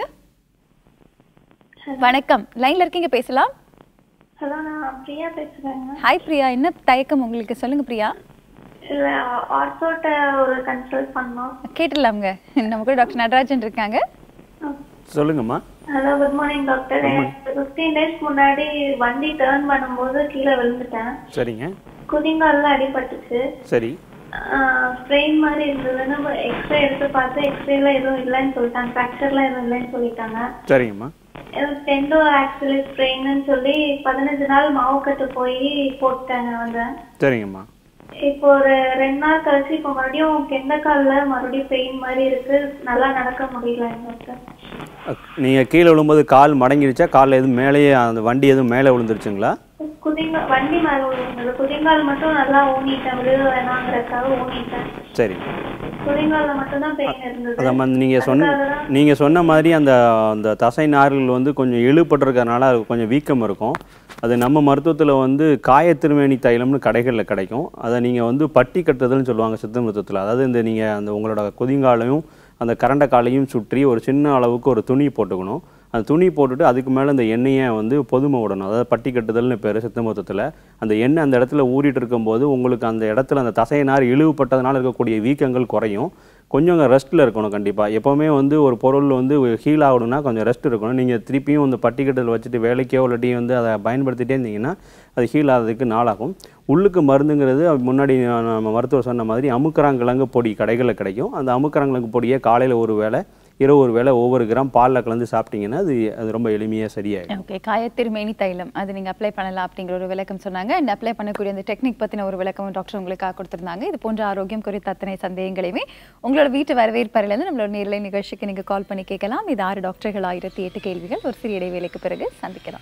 வணக்கம் லைன்ல இருக்கீங்க பேசலாம் ஹலோ நான் பிரியா பேசுறேங்க ஹாய் பிரியா என்ன தயக்கம் உங்களுக்கு சொல்லுங்க பிரியா இல்ல ஆர்த்தோட்ட ஒரு கன்சல்ட் பண்ணோம் கேட்டுடலாம்ங்க நம்ம கூட டாக்டர் நடராஜன் இருக்காங்க சொல்லுங்கம்மா hello good morning doctor fifteen days முன்னாடி வண்டி டேர்ன் பண்ணும்போது கீழே விழுந்துட்டேன் சரிங்க குதிங்கால்லாம் அடிபட்டுச்சு சரி ஸ்ட்ரெயின் மாதிரி இருந்ததுன்னு எக்ஸ்ரே எடுத்து பார்த்து எக்ஸ்ரேல எதுவும் இல்லைன்னு சொல்லிட்டாங்க ஃப்ராக்சர்லாம் எதுவும் இல்லைன்னு சொல்லிட்டாங்க சரிங்கம்மா டெண்டோ ஆக்சிலி ஸ்ட்ரெயின்னு சொல்லி பதினஞ்சு நாள் மாவுக்கட்டு போய் போட்டாங்க வந்தேன் சரிங்கம்மா இப்போ ஒரு ரெண்டு நாள் கழிச்சு இப்போ மறுபடியும் கெண்டக்கால்ல மறுபடியும் பெயின் மாதிரி இருக்கு நல்லா நடக்க முடியல டாக்டர் நீங்கள் கீழே விழும்போது கால் மடங்கிருச்சா காலில் எதுவும் மேலேயே அந்த வண்டி எதுவும் மேலே விழுந்துருச்சுங்களா குதிங்க வண்டி மேல விழுந்தது குதிங்கால் மட்டும் நல்லா ஊனிட்டேன் விழுக வேணாங்கிறதுக்காக ஊனிட்டேன் சரி குதிங்கால்ல மட்டும் தான் பெயின் இருந்தது அதான் நீங்கள் சொன்ன அதுக்காக தான் நீங்கள் சொன்ன மாதிரி அந்த அந்த தசை நார்கள் வந்து கொஞ்சம் இழுபட்டிருக்கறனால அது கொஞ்சம் வீக்கம் இருக்கும் அது நம்ம மருத்துவத்தில் வந்து காயத்திருமேனி தைலம்னு கடைகளில் கிடைக்கும் அதை நீங்கள் வந்து பட்டி கட்டுறதுன்னு சொல்லுவாங்க சித்த மருத்துவத்தில் அதாவது இந்த நீங்கள் அந்த உங்களோட குதிங்காலையும் அந்த கரண்ட காலையும் சுற்றி ஒரு சின்ன அளவுக்கு ஒரு துணி போட்டுக்கணும் அந்த துணி போட்டுட்டு அதுக்கு மேலே அந்த எண்ணெயை வந்து பொதுமை விடணும் அதாவது பட்டி கட்டுதல்னு பேர் சித்த மருத்துவத்தில் அந்த எண்ணெய் அந்த இடத்துல ஊறிட்டு இருக்கும்போது உங்களுக்கு அந்த இடத்துல அந்த தசையினார் இழிவுபட்டதுனால இருக்கக்கூடிய வீக்கங்கள் குறையும் கொஞ்சம் ரெஸ்ட்டில் இருக்கணும் கண்டிப்பாக எப்போவுமே வந்து ஒரு பொருள் வந்து ஹீல் ஆகணும்னா கொஞ்சம் ரெஸ்ட் இருக்கணும் நீங்கள் திருப்பியும் அந்த பட்டிக்கட்டில் வச்சுட்டு வேலைக்கோ இல்லாட்டி வந்து அதை பயன்படுத்திட்டே இருந்தீங்கன்னா அது ஹீல் ஆகிறதுக்கு நாளாகும் உள்ளுக்கு மருந்துங்கிறது முன்னாடி நம்ம மருத்துவர் சொன்ன மாதிரி அமுக்கராங்கிழங்கு பொடி கடைகளில் கிடைக்கும் அந்த அமுக்கராங்கிழங்கு பொடியை காலையில் ஒரு வேளை இரவு ஒரு வேளை ஒவ்வொரு கிராம் பாலில் கலந்து சாப்பிட்டீங்கன்னா அது அது ரொம்ப எளிமையாக சரியாயிடும் ஓகே காயத்திருமேனி தைலம் அது நீங்க அப்ளை பண்ணலாம் அப்படிங்கிற ஒரு விளக்கம் சொன்னாங்க அண்ட் அப்ளை பண்ணக்கூடிய அந்த டெக்னிக் பத்தின ஒரு விளக்கம் டாக்டர் உங்களுக்காக கொடுத்திருந்தாங்க இது போன்ற ஆரோக்கியம் குறித்த அத்தனை சந்தேகங்களையுமே உங்களோட வீட்டு வரவேற்பறையிலேருந்து நம்மளோட நேரலை நிகழ்ச்சிக்கு நீங்க கால் பண்ணி கேட்கலாம் இது ஆறு டாக்டர்கள் ஆயிரத்தி எட்டு கேள்விகள் ஒரு சிறிய இடைவேளைக்கு பிறகு சந்திக்கலாம்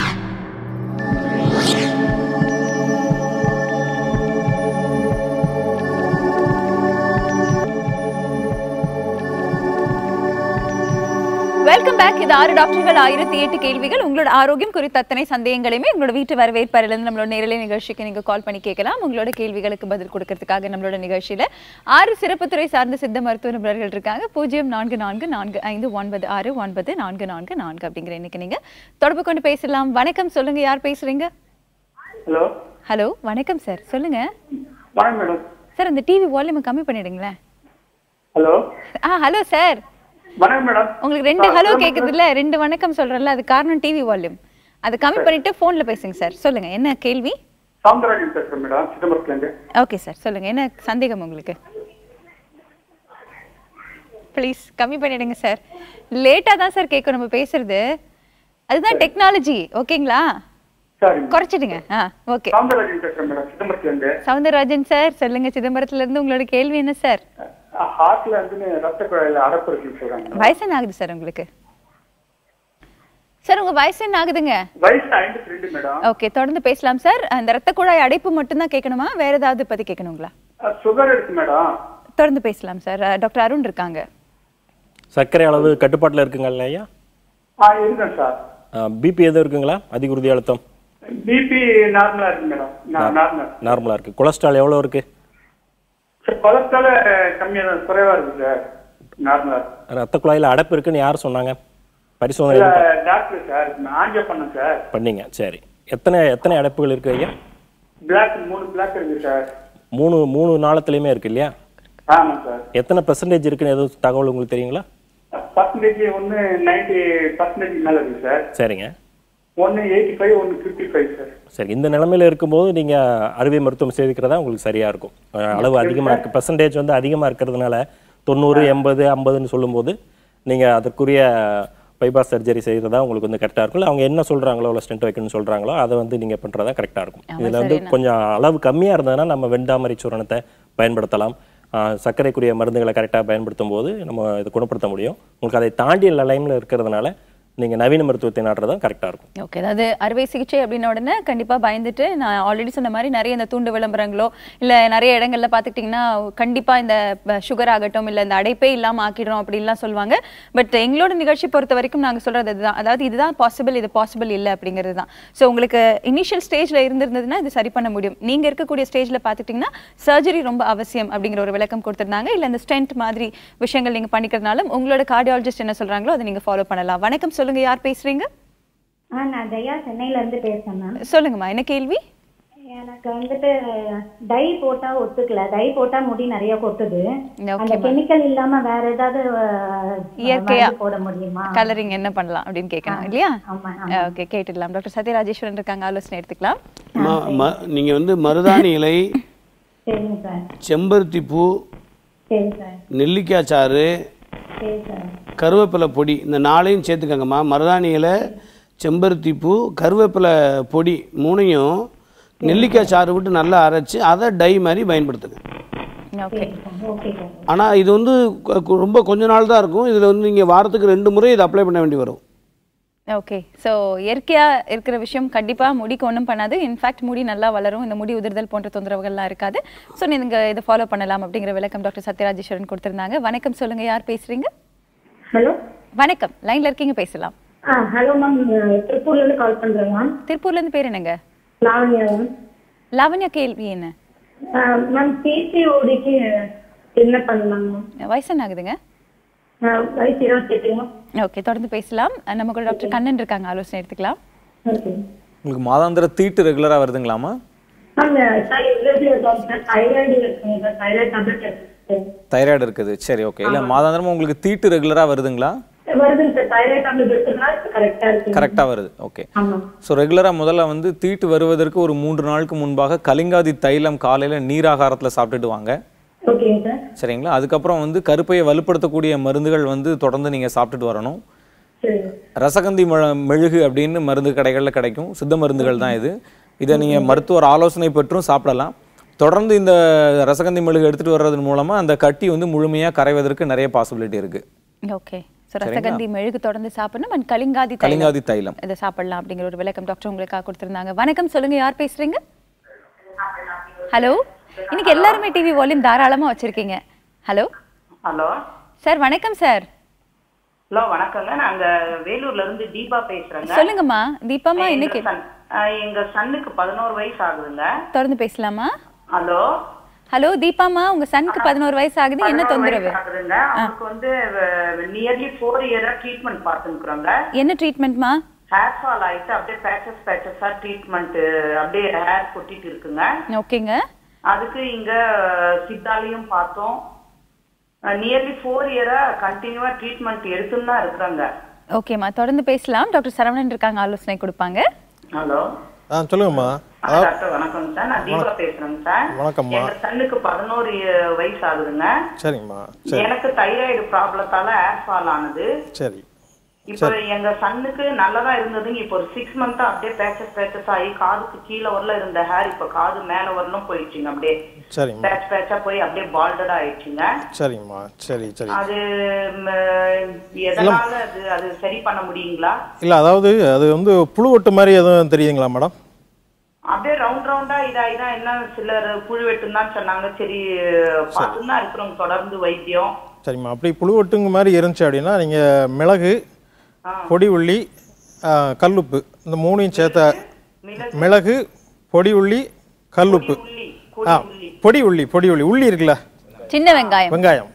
வெல்கம் பேக் இது ஆறு டாக்டர்கள் ஆயிரத்தி எட்டு கேள்விகள் உங்களோட ஆரோக்கியம் குறித்த அத்தனை சந்தேகங்களையுமே உங்களோட வீட்டு வரவேற்பறையிலிருந்து நம்மளோட நேரலை நிகழ்ச்சிக்கு நீங்க கால் பண்ணி கேட்கலாம் உங்களோட கேள்விகளுக்கு பதில் கொடுக்கறதுக்காக நம்மளோட நிகழ்ச்சியில ஆறு சிறப்பு துறை சார்ந்த சித்த மருத்துவ நிபுணர்கள் இருக்காங்க பூஜ்ஜியம் நான்கு நான்கு நான்கு ஐந்து ஒன்பது ஆறு ஒன்பது நான்கு நான்கு நான்கு அப்படிங்கிற இன்னைக்கு நீங்க தொடர்பு கொண்டு பேசலாம் வணக்கம் சொல்லுங்க யார் பேசுறீங்க ஹலோ ஹலோ வணக்கம் சார் சொல்லுங்க வணக்கம் மேடம் சார் அந்த டிவி வால்யூம் கம்மி பண்ணிடுங்களேன் ஹலோ ஆ ஹலோ சார் வணக்கம் மேடம் உங்களுக்கு ரெண்டு ஹலோ கேக்குது இல்ல ரெண்டு வணக்கம் சொல்றேன்ல அது காரணம் டிவி வால்யூம் அது கம்மி பண்ணிட்டு போன்ல பேசுங்க சார் சொல்லுங்க என்ன கேள்வி சவுந்தரராஜன் பேசுறேன் மேடம் சிதம்பரத்துல இருந்து ஓகே சார் சொல்லுங்க என்ன சந்தேகம் உங்களுக்கு ப்ளீஸ் கம்மி பண்ணிடுங்க சார் லேட்டாக தான் சார் கேட்கும் நம்ம பேசுறது அதுதான் டெக்னாலஜி ஓகேங்களா சரி குறைச்சிடுங்க ஆ ஓகே சவுந்தரராஜன் பேசுறேன் மேடம் சிதம்பரத்துல இருந்து சவுந்தரராஜன் சார் சொல்லுங்க சிதம்பரத்துல இருந்து உங்களோட கேள்வி என்ன சார் ஹார்ட்ல இருந்து ரத்த குழாயில அடப்பு இருக்குன்னு சொல்றாங்க வயசு என்ன ஆகுது சார் உங்களுக்கு சார் உங்க வயசு என்ன ஆகுதுங்க வயசு ஐம்பத்தி ரெண்டு மேடம் ஓகே தொடர்ந்து பேசலாம் சார் அந்த ரத்த குழாய் அடைப்பு மட்டும் தான் கேட்கணுமா வேற ஏதாவது பத்தி கேட்கணுங்களா சுகர் இருக்கு மேடம் தொடர்ந்து பேசலாம் சார் டாக்டர் அருண் இருக்காங்க சர்க்கரை அளவு கட்டுப்பாட்டில் இருக்குங்களா ஐயா ஆ இருக்கேன் சார் பிபி எதுவும் இருக்குங்களா அதிக உறுதி அழுத்தம் பிபி நார்மலா இருக்கு மேடம் நார்மல் நார்மலாக இருக்குது கொலஸ்ட்ரால் எவ்வளோ இருக்குது கொலஸ்ட்ரால் கம்மியா தான் குறைவா இருக்கு சார் நார்மலா ரத்த குழாயில் அடைப்பு இருக்குன்னு யார் சொன்னாங்க பரிசோதனை இல்ல, எதுவும் டாக்டர் சார் நான் ஆஞ்சியோ பண்ணேன் சார் பண்ணீங்க சரி எத்தனை எத்தனை அடைப்புகள் இருக்கு ஐயா பிளாக் மூணு பிளாக் இருக்கு சார் மூணு மூணு நாளத்துலையுமே இருக்கு இல்லையா ஆமா சார் எத்தனை பெர்சன்டேஜ் இருக்குன்னு எதுவும் தகவல் உங்களுக்கு தெரியுங்களா பர்சன்டேஜ் ஒன்று நைன்டி பர்சன்டேஜ் மேல இருக்கு சார் சரிங்க ஒன்று எயிட்டி ஃபைவ் ஒன்று ஃபிஃப்டி ஃபைவ் சார் சரி இந்த நிலைமையில இருக்கும்போது நீங்க அறுவை மருத்துவம் செய்துக்கிறதா உங்களுக்கு சரியா இருக்கும் அஹ் அளவு அதிகமா இருக்கு பெர்சன்டேஜ் வந்து அதிகமா இருக்கிறதுனால தொண்ணூறு எண்பது ஐம்பதுன்னு சொல்லும்போது நீங்க அதற்குரிய பைபாஸ் சர்ஜரி செய்யறதா உங்களுக்கு வந்து கரெக்டாக இருக்கும் இல்ல அவங்க என்ன சொல்றாங்களோ இல்லை ஸ்டென்ட் வைக்கணும்னு சொல்றாங்களோ அதை வந்து நீங்க பண்றதா கரெக்டாக இருக்கும் ஆமா, இதுல வந்து சரிண்ணா. கொஞ்சம் அளவு கம்மியா இருந்ததுன்னா நம்ம வெண்டாமரை சூரணத்தை பயன்படுத்தலாம் ஆஹ் சர்க்கரைக்குரிய மருந்துகளை கரெக்டாக பயன்படுத்தும் போது நம்ம இதை குணப்படுத்த முடியும் உங்களுக்கு அதை தாண்டிய லைனில் இருக்கிறதுனால நீங்க நவீன மருத்துவத்தை நாடுறதும் கரெக்டாக இருக்கும் ஓகே அதாவது அறுவை சிகிச்சை அப்படின்ன உடனே கண்டிப்பா பயந்துட்டு நான் ஆல்ரெடி சொன்ன மாதிரி நிறைய இந்த தூண்டு விளம்பரங்களோ இல்ல நிறைய இடங்கள்ல பாத்துக்கிட்டிங்கன்னா கண்டிப்பா இந்த சுகர் ஆகட்டும் இல்ல இந்த அடைப்பே இல்லாம ஆக்கிடுறோம் அப்படின்லாம் சொல்லுவாங்க பட் எங்களோட நிகழ்ச்சி பொறுத்த வரைக்கும் நாங்க சொல்றது இதுதான் அதாவது இதுதான் பாசிபிள் இது பாசிபிள் இல்ல அப்படிங்கிறது தான் ஸோ உங்களுக்கு இனிஷியல் ஸ்டேஜ்ல இருந்திருந்ததுன்னா இது சரி பண்ண முடியும் நீங்க இருக்கக்கூடிய ஸ்டேஜ்ல பாத்துக்கிட்டிங்கன்னா சர்ஜரி ரொம்ப அவசியம் அப்படிங்கிற ஒரு விளக்கம் கொடுத்திருந்தாங்க இல்ல இந்த ஸ்டென்ட் மாதிரி விஷயங்கள் நீங்க பண்ணிக்கிறதுனால உங்களோட கார்டியாலஜிஸ்ட் என்ன சொல்றாங்களோ அதை நீங்க ஃபாலோ பண்ணலாம் வணக்கம் சொல்லுங்க யார் பேசுறீங்க ஆ நான் ஜெயா சென்னையில இருந்து பேசுறேன் மேம் சொல்லுங்கம்மா என்ன கேள்வி எனக்கு வந்துட்டு டை போட்டா ஒத்துக்கல டை போட்டா முடி நிறைய கொட்டுது அந்த கெமிக்கல் இல்லாம வேற ஏதாவது அஹ், இயற்கையா மருந்து போட முடியுமா கலரிங் என்ன பண்ணலாம் அப்படின்னு கேட்கணும் இல்லையா ஓகே கேட்டுடலாம் டாக்டர் சத்யராஜேஸ்வரன் இருக்காங்க ஆலோசனை எடுத்துக்கலாம் ம- ம- நீங்க வந்து மருதாணி இலை சரிங்க சார் செம்பருத்தி பூ சரி சார் நெல்லிக்காய் சாறு சரி சார் கருவேப்பிலை பொடி இந்த நாளையும் சேர்த்துக்கங்கம்மா மருதாணி இலை செம்பருத்தி பூ கருவேப்பிலை பொடி மூணையும் நெல்லிக்காய் சாறு விட்டு நல்லா அரைச்சு அதை டை மாதிரி பயன்படுத்துங்க ஓகே ஓகே சார் ஆனால் இது வந்து கொ- கொ- ரொம்ப கொஞ்ச நாள் தான் இருக்கும் இதில் வந்து நீங்கள் வாரத்துக்கு ரெண்டு முறை இதை அப்ளை பண்ண வேண்டி வரும் ஓகே ஸோ இயற்கையா இருக்கிற விஷயம் கண்டிப்பா முடிக்கு ஒன்றும் பண்ணாது இன்ஃபேக்ட் முடி நல்லா வளரும் இந்த முடி உதிர்தல் போன்ற தொந்தரவுகள்லாம் இருக்காது ஸோ நீங்க இதை ஃபாலோ பண்ணலாம் அப்படிங்கிற விளக்கம் டாக்டர் சத்யராஜேஸ்வரன் கொடுத்திருந்தாங்க வணக்கம் சொல்லுங்க யார் பேசுறீங்க ஹலோ வணக்கம் லைன்ல இருக்கீங்க பேசலாம் ஆ ஹலோ மேம் திருப்பூர்ல இருந்து கால் பண்றேன் மேம் திருப்பூர்ல இருந்து பேர் என்னங்க லாவண்யா மேம் லாவண்யா கேள்வி என்ன மேம் பிசிஓடிக்கு என்ன பண்ணலாம் மேம் வயசு என்ன ஆகுதுங்க வயசு இருபத்தி எட்டுங்க ஓகே தொடர்ந்து பேசலாம் நம்ம கூட டாக்டர் கண்ணன் இருக்காங்க ஆலோசனை எடுத்துக்கலாம் ஓகே உங்களுக்கு மாதாந்திர தீட்டு ரெகுலரா வருதுங்களாமா மேம் சார் இவ்வளவு டாக்டர் தைராய்டு இருக்குங்க சார் தைராய்டு டேப்லெட் எடுத்துட்டு தைராய்டு இருக்குது சரி ஓகே இல்ல மாதாந்திரமா உங்களுக்கு தீட்டு ரெகுலரா வருதுங்களா வருதுங்க சார் தைராய்டு டேப்லெட் எடுத்துனா கரெக்டா இருக்கு கரெக்டா வருது ஓகே ஆமா ஸோ ரெகுலராக முதல்ல வந்து தீட்டு வருவதற்கு ஒரு மூன்று நாளுக்கு முன்பாக கலிங்காதி தைலம் காலையில் நீராகாரத்தில் சாப்பிட்டுட்டு வாங்க ஓகேங்க சார் சரிங்களா அதுக்கப்புறம் வந்து கருப்பையை வலுப்படுத்தக்கூடிய மருந்துகள் வந்து தொடர்ந்து நீங்கள் சாப்பிட்டுட்டு வரணும் சரி ரசகந்தி ம- மெழுகு அப்படின்னு மருந்து கடைகளில் கிடைக்கும் சித்த மருந்துகள் தான் இது இதை நீங்கள் மருத்துவர் ஆலோசனை பெற்றும் சாப்பிடலாம் தொடர்ந்து இந்த ரசகந்தி மெழுகு எடுத்துகிட்டு வர்றதன் மூலமாக அந்த கட்டி வந்து முழுமையாக கரைவதற்கு நிறைய பாசிபிலிட்டி இருக்குது ஓகே ஸோ ரசகந்தி மெழுகு தொடர்ந்து சாப்பிடணும் அண்ட் கலிங்காதி தைலம் கலிங்காதி தைலம் இதை சாப்பிடலாம் அப்படிங்கிற ஒரு விளக்கம் டாக்டர் உங்களுக்காக கொடுத்திருந்தாங்க வணக்கம் சொல்லுங்க யார் பேசுறீங்க ஹலோ இன்னைக்கு எல்லாருமே டிவி வால்யூம் தாராளமா வச்சிருக்கீங்க ஹலோ ஹலோ சார் வணக்கம் சார் ஹலோ வணக்கங்க நாங்க வேலூர்ல இருந்து தீபா பேசுறேங்க சொல்லுங்கம்மா தீபாம்மா எங்க இன்னைக்கு son- அஹ் எங்க சன்னுக்கு பதினோரு வயசு ஆகுதுங்க தொடர்ந்து பேசலாமா ஹலோ ஹலோ தீபாம்மா உங்க சனுக்கு பதினோரு வயசு ஆகுது என்ன 11 தொந்தரவு வயசு ஆகுதுங்க அவருக்கு வந்து நியர்லி ஃபோர் இயரா ட்ரீட்மெண்ட் பார்த்துக்கிறோங்க என்ன ட்ரீட்மெண்ட்மா ஹேர் ஃபால் ஆயிட்டு அப்படியே பேச்சஸ் பேச்சஸா ட்ரீட்மெண்ட் அப்படியே ஹேர் கொட்டிட்டு இருக்குங்க ஓகேங்க அதுக்கு இங்க சித்தாலையும் பார்த்தோம் நியர்லி ஃபோர் இயரா கண்டினியூவா ட்ரீட்மெண்ட் எடுத்துன்னு தான் இருக்கிறாங்க ஓகேம்மா தொடர்ந்து பேசலாம் டாக்டர் சரவணன் இருக்காங்க ஆலோசனை கொடுப்பாங்க ஹலோ ஆ சொல்லுங்கம்மா டாக்டர் வணக்கம் சார் நான் தீபா பேசுறேங்க சார் வணக்கம்மா எங்க சன்னுக்கு பதினோரு வயசு ஆகுதுங்க சரிங்கம்மா சரி எனக்கு தைராய்டு ப்ராப்ளத்தால ஹேர் ஃபால் ஆனது சரி இப்போ எங்க சன்னுக்கு நல்லதா இருந்ததுங்க இப்போ ஒரு சிக்ஸ் மந்த்தா அப்படியே பேச்சஸ் பேச்சஸ் ஆகி காதுக்கு கீழே வரல இருந்த ஹேர் இப்போ காது மேல வரலும் போயிடுச்சுங்க அப்படியே சரிங்கம்மா பேட்ச் பேட்சா போய் அப்படியே பால்டடா ஆயிடுச்சுங்க சரிங்கம்மா சரி சரி அது ம், எதனால அது அது சரி பண்ண முடியுங்களா இல்லை அதாவது அது வந்து புழு ஒட்டு மாதிரி எதுவும் தெரியுதுங்களா மேடம் அப்படியே ரவுண்ட் ரவுண்டா இதாயிதான் என்ன சிலர் புழு வெட்டுன்னு தான் சொன்னாங்க சரி பார்த்துன்னு தான் இருக்கிறோம் தொடர்ந்து வைத்தியம் சரிம்மா அப்படி புழு ஒட்டுங்க மாதிரி இருந்துச்சு அப்படின்னா நீங்கள் மிளகு பொடி உள்ளி ஆ, கல்லுப்பு இந்த மூணையும் சேர்த்த மிளகு பொடி உள்ளி கல்லுப்பு ஆ பொடி உள்ளி பொடி உள்ளி உள்ளி இருக்குல்ல சின்ன வெங்காயம் வெங்காயம்